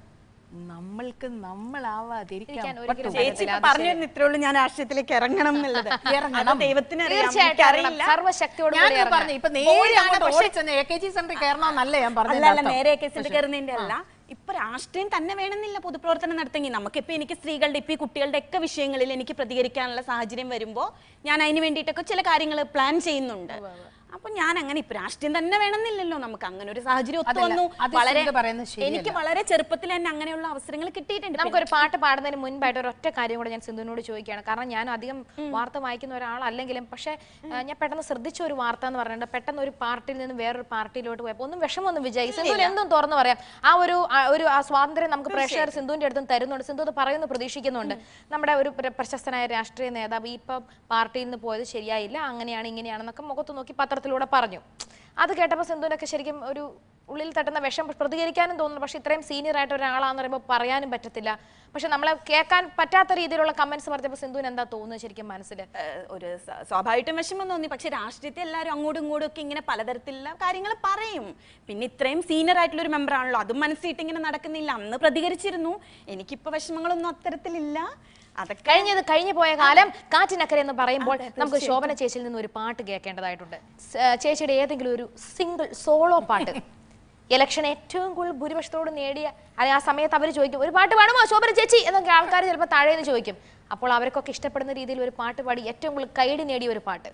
നമ്മൾക്ക് നമ്മളാവാതിരിക്കാൻ ഇരിക്കാൻ ഒരിക്കലും പറ്റുമോ? ചേച്ചി ഇപ്പൊ പറഞ്ഞു തരുന്ന ഇത്രേ ഉള്ളൂ ഞാൻ രാഷ്ട്രീയത്തിലേക്ക് ഇറങ്ങണം എന്നുള്ളത് ഇറങ്ങണം. അത് ദൈവത്തിന് അറിയാം തീർച്ചയായിട്ടും അറിയില്ല സർവശക്തിയോട് ഞാൻ കൂടി പറഞ്ഞു ഇപ്പൊ നേരെ Bold ആണ്, അങ്ങോട്ട് പക്ഷേ- ഓടിച്ചെന്ന് എ കെ ജി സെന്ററിൽ കയറണമെന്നല്ല ഞാൻ അല്ല അല്ല പറഞ്ഞത് നേരെ കേസിൽ കയറുന്നതിന്റെ അല്ല ഇപ്പൊ രാഷ്ട്രീയം തന്നെ വേണമെന്നില്ല പൊതുപ്രവർത്തനം നടത്തെങ്കിൽ നമുക്കിപ്പോ എനിക്ക് സ്ത്രീകളുടെ ഇപ്പൊ ഈ കുട്ടികളുടെ ഒക്കെ വിഷയങ്ങളിൽ എനിക്ക് പ്രതികരിക്കാനുള്ള സാഹചര്യം വരുമ്പോ ഞാൻ അതിന് വേണ്ടിയിട്ടൊക്കെ ചില കാര്യങ്ങൾ പ്ലാൻ ചെയ്യുന്നുണ്ട് അപ്പൊ ഞാൻ അങ്ങനെ ഇപ്പൊ രാഷ്ട്രീയം തന്നെ വേണമെന്നില്ലല്ലോ നമുക്ക് അങ്ങനെ ഒരു സാഹചര്യം ഒത്തു അതല്ല, വന്നു അത് വളരെ സിന്ധു പറയുന്നത് ശരിയല്ല. എനിക്ക് വളരെ ചെറുപ്പത്തിൽ തന്നെ അങ്ങനെയുള്ള അവസരങ്ങൾ കിട്ടിയിട്ടുണ്ട് നമുക്കൊരു പാട്ട് പാടുന്നതിന് മുൻപായിട്ട് ഒരു ഒറ്റ കാര്യം കൂടെ ഞാൻ സിന്ധുവിനോട് ചോദിക്കുകയാണ് കാരണം ഞാൻ അധികം വാർത്ത വായിക്കുന്ന ഒരാളല്ലെങ്കിലും പക്ഷേ ആ, ഞാൻ പെട്ടെന്ന് ശ്രദ്ധിച്ച ഒരു വാർത്ത എന്ന് പറഞ്ഞിട്ട് പെട്ടെന്ന് ഒരു പാർട്ടിയിൽ നിന്ന് വേറൊരു പാർട്ടിയിലോട്ട് പോയപ്പോൾ ഒന്നും വിഷമൊന്നും വിജയ് സിന്ധുവിന് എന്തും തുറന്നു പറയാം ആ ഒരു ആ ഒരു ആ സ്വാതന്ത്ര്യം നമുക്ക് പ്രേക്ഷകർ സിന്ധുവിന്റെ അടുത്തും തരുന്നുണ്ട് സിന്ധു അത് പറയുന്നു പ്രതീക്ഷിക്കുന്നുണ്ട് നമ്മുടെ ഒരു പ്ര- പ്രശസ്തനായ രാഷ്ട്രീയ നേതാവ് ഈ ഇപ്പം പാർട്ടിയിൽ നിന്ന് പോയത് ശരിയായില്ല അങ്ങനെയാണ് ഇങ്ങനെയാണെന്നൊക്കെ മുഖത്ത് നോക്കി പത്രത്തിലൂടെ പറഞ്ഞു അത് കേട്ടപ്പോൾ സിന്ധുവിനൊക്കെ ശരിക്കും ഒരു ഉള്ളിൽ തട്ടുന്ന വിഷം പ്രതികരിക്കാനും തോന്നുന്നു പക്ഷെ ഇത്രയും സീനിയർ ആയിട്ട് ഒരാളാന്ന് പറയുമ്പോൾ പറയാനും പറ്റത്തില്ല പക്ഷെ നമ്മളെ കേൾക്കാൻ പറ്റാത്ത രീതിയിലുള്ള കമന്റ്സ് പറഞ്ഞപ്പോൾ സിന്ധുവിന് എന്താ തോന്നുന്നത് ശരിക്കും മനസ്സിൽ ഏഹ് ഒരു സ- സ്വാഭാവികമായിട്ടും വിഷമം തോന്നി പക്ഷെ രാഷ്ട്രീയത്തിൽ എല്ലാവരും അങ്ങോട്ടും ഇങ്ങോട്ടും ഒക്കെ ഇങ്ങനെ പലതരത്തിലുള്ള കാര്യങ്ങൾ പറയും പിന്നെ ഇത്രയും സീനിയർ ആയിട്ടുള്ള ഒരു മെമ്പർ ആണല്ലോ അതും മനസ്സിട്ട് ഇങ്ങനെ നടക്കുന്നില്ല അന്ന് പ്രതികരിച്ചിരുന്നു എനിക്കിപ്പോ വിഷമങ്ങളൊന്നും അത്തരത്തിലില്ല അതൊക്കെ കഴിഞ്ഞത് കഴിഞ്ഞു പോയ കാലം കാറ്റിനക്കരെ എന്ന് പറയുമ്പോൾ നമുക്ക് ശോഭന ചേച്ചിയിൽ നിന്ന് ഒരു പാട്ട് കേൾക്കേണ്ടതായിട്ടുണ്ട് സ്- ഏർ ചേച്ചിയുടെ ഏതെങ്കിലും ഒരു സിംഗിൾ സോളോ പാട്ട് ഇലക്ഷൻ ഏറ്റവും കൂടുതൽ ഭൂരിപക്ഷത്തോട് നേടിയ അല്ലെങ്കിൽ ആ സമയത്ത് അവർ ചോദിക്കും ഒരു പാട്ട് പാടുമോ ശോഭന ചേച്ചി എന്നൊക്കെ ആൾക്കാർ ചിലപ്പോൾ താഴേന്ന് ചോദിക്കും അപ്പോൾ അവർക്കൊക്കെ ഇഷ്ടപ്പെടുന്ന രീതിയിൽ ഒരു പാട്ട് പാടി ഏറ്റവും കൂടുതൽ കൈഡി നേടിയ ഒരു പാട്ട്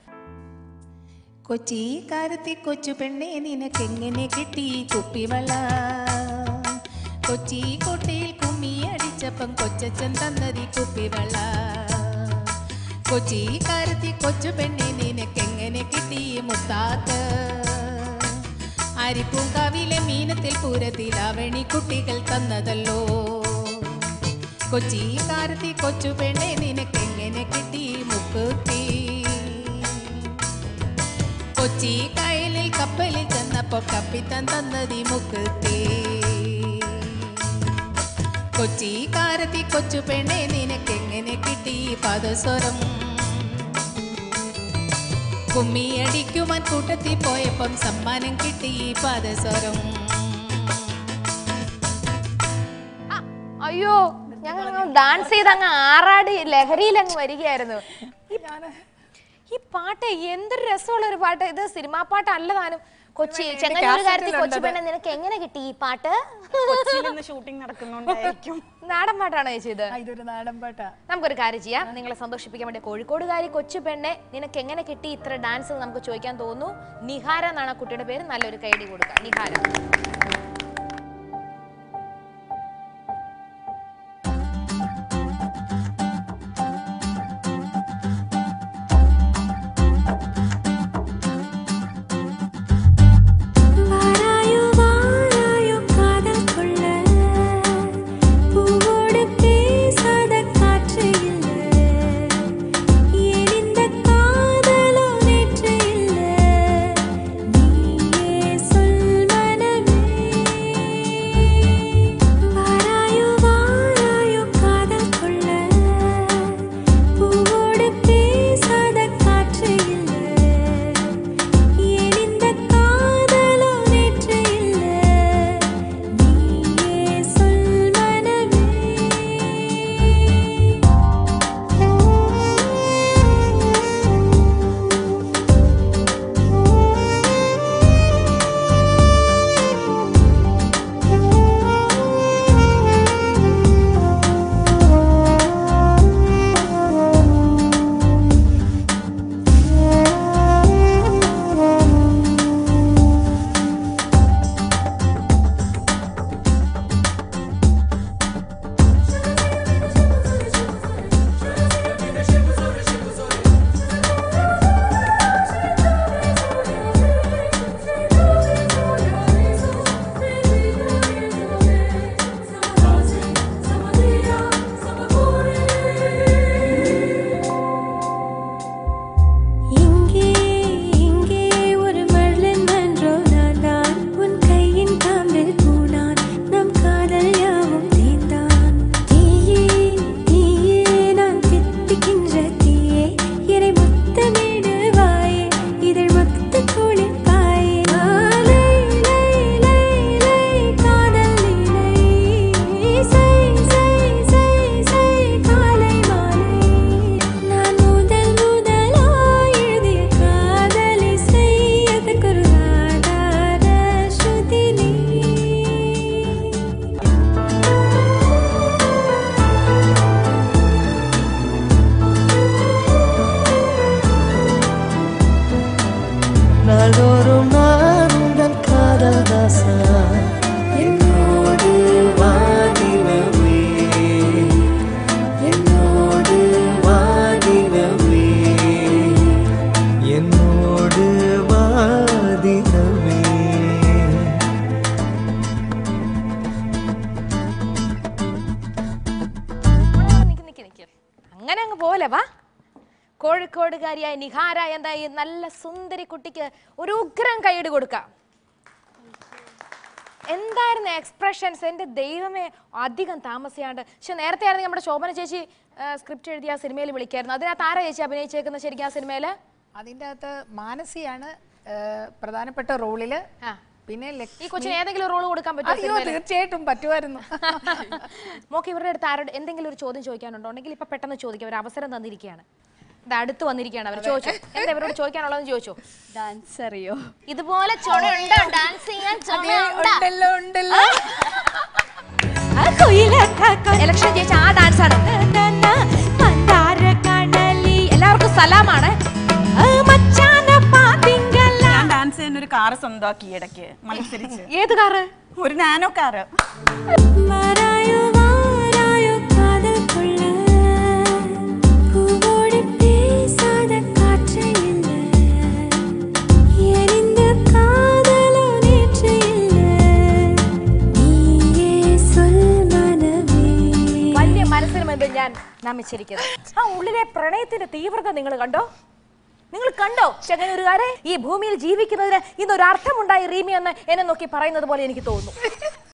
കൊച്ചി കാരത്തി കൊച്ചു പെണ്ണെ നിനക്കെങ്ങനെ കിട്ടി കുപ്പിവള കൊച്ചി കോട്ടയിൽ കുമ്മി അടിച്ചപ്പം കൊച്ചച്ചൻ തന്നതി കുപ്പിവള കൊച്ചി കാരത്തി കൊച്ചു പെണ്ണെ നിനക്കെങ്ങനെ കിട്ടി മുത്താത്ത് അരിപ്പൂങ്കാവിലെ മീനത്തിൽ പൂരത്തിൽ അവണി കുട്ടികൾ തന്നതല്ലോ കൊച്ചി കാരത്തി കൊച്ചു പെണ്ണെ നിനക്കെങ്ങനെ കിട്ടി മുക്കുത്തി കൊച്ചി കായലിൽ കപ്പലിൽ ചെന്നപ്പോ കപ്പിത്തൻ തന്നതി മുക്കുത്തി കൊച്ചി കാരത്തി കൊച്ചു പെണ്ണെ നിനക്കെങ്ങനെ കിട്ടി പദസ്വരം കുമ്മിയടിക്കുവാൻ കൂട്ടത്തിൽ പോയപ്പം സമ്മാനം കിട്ടി പദസ്വരം ആ, അയ്യോ ഞങ്ങൾ ഡാൻസ് ചെയ്ത് അങ്ങ് ആറാടി ലഹരിയിൽ അങ്ങ് വരികയായിരുന്നു ഈ- ഈ പാട്ട് എന്തൊരു രസമുള്ള ഒരു പാട്ട് ഇത് സിനിമാ പാട്ട് അല്ല താനും കൊച്ചി ചെങ്ങന്നൂരുകാരത്തി കൊച്ചു പെണ്ണെ നിനക്ക് എങ്ങനെ കിട്ടി ഈ പാട്ട് കൊച്ചിയിൽ നിന്ന് ഷൂട്ടിംഗ് നടക്കുന്നുണ്ടായിരിക്കും നാടൻ പാട്ടാണോ ചേച്ചി ഇത് ആ, ഇതൊരു നാടൻ പാട്ടാ നമുക്കൊരു കാര്യം ചെയ്യാം നിങ്ങളെ സന്തോഷിപ്പിക്കാൻ വേണ്ടി കോഴിക്കോടുകാരി കൊച്ചു പെണ്ണെ നിനക്ക് എങ്ങനെ കിട്ടി ഇത്ര ഡാൻസ് എന്ന് നമുക്ക് ചോദിക്കാൻ തോന്നുന്നു നിഹാര എന്നാണ് ആ കുട്ടിയുടെ പേര് നല്ലൊരു കൈഡി കൊടുക്കുക നിഹാര അല്ലേ വാ കോഴിക്കോടുകാരിയായ നിഹാര എന്ന ഈ നല്ല സുന്ദരി കുട്ടിക്ക് ഒരു ഉഗ്രം കൈയ്യടി കൊടുക്കാം എന്തായിരുന്നു എക്സ്പ്രഷൻസ് എൻ്റെ ദൈവമേ അധികം താമസിയാണ്ട് പക്ഷെ നേരത്തെ ആണെങ്കിൽ നമ്മുടെ ശോഭന ചേച്ചി സ്ക്രിപ്റ്റ് എഴുതി ആ സിനിമയിൽ വിളിക്കായിരുന്നു അതിനകത്ത് ആരാ ചേച്ചി അഭിനയിച്ചേക്കുന്നത് ശരിക്കും ആ സിനിമയിൽ അതിൻ്റെ അകത്ത് മാനസിയാണ് ആ, പ്രധാനപ്പെട്ട റോളില് ആ. പിന്നെ ലക്ഷ്മി- ഈ കൊച്ചിന് ഏതെങ്കിലും റോൾ കൊടുക്കാൻ പറ്റുമോ അയ്യോ സിനിമയിൽ തീർച്ചയായിട്ടും പറ്റുമായിരുന്നു മോക്ക് ഇവരുടെ അടുത്ത് ആരോട് എന്തെങ്കിലും ഒരു ചോദ്യം ചോദിക്കാനുണ്ടോ ഉണ്ടെങ്കിൽ ഇപ്പൊ പെട്ടെന്ന് ചോദിക്കാം ഒരു അവസരം തന്നിരിക്കുകയാണ് ഇത് അടുത്ത് വന്നിരിക്കുകയാണ് അവർ ചോദിച്ചു എന്താ ഇവരോട് ചോദിക്കാനുള്ളതെന്ന് ചോദിച്ചു ഡാൻസ് അറിയോ ഇതുപോലെ ചുണയുണ്ടോ ഡാൻസ് ചെയ്യാൻ ചുണയുണ്ടോ ഉണ്ടല്ലോ ഉണ്ടല്ലോ ഇലക്ഷൻ ജയിച്ച ആ ഡാൻസ് ആണ് എല്ലാവർക്കും സലാമാണ് ഞാൻ ഡാൻസ് ചെയ്യുന്ന ഒരു കാറ് സ്വന്തമാക്കി ഇടയ്ക്ക് മത്സരിച്ച് ഏത് കാറ് ഒരു നാനോ കാറ് വാരായോ വാരായോ കാതൽ കൊള്ള പൂവോട് பேசாத காற்று இல்ல எரிந்த காதலோ நேற்று இல்ல நீயே சொல் மனமே വലിയ മനസ്സിന് മുമ്പ് ഞാൻ നമിച്ചിരിക്കുന്നത് ആ ഉള്ളിലെ പ്രണയത്തിന്റെ തീവ്രത നിങ്ങൾ കണ്ടോ നിങ്ങൾ കണ്ടോ ചെങ്ങന്നൂരുകാരെ ഈ ഭൂമിയിൽ ജീവിക്കുന്നതിന് ഇന്നൊരു അർത്ഥമുണ്ടായി റീമി എന്ന് എന്നെ നോക്കി പറയുന്നത് പോലെ എനിക്ക് തോന്നുന്നു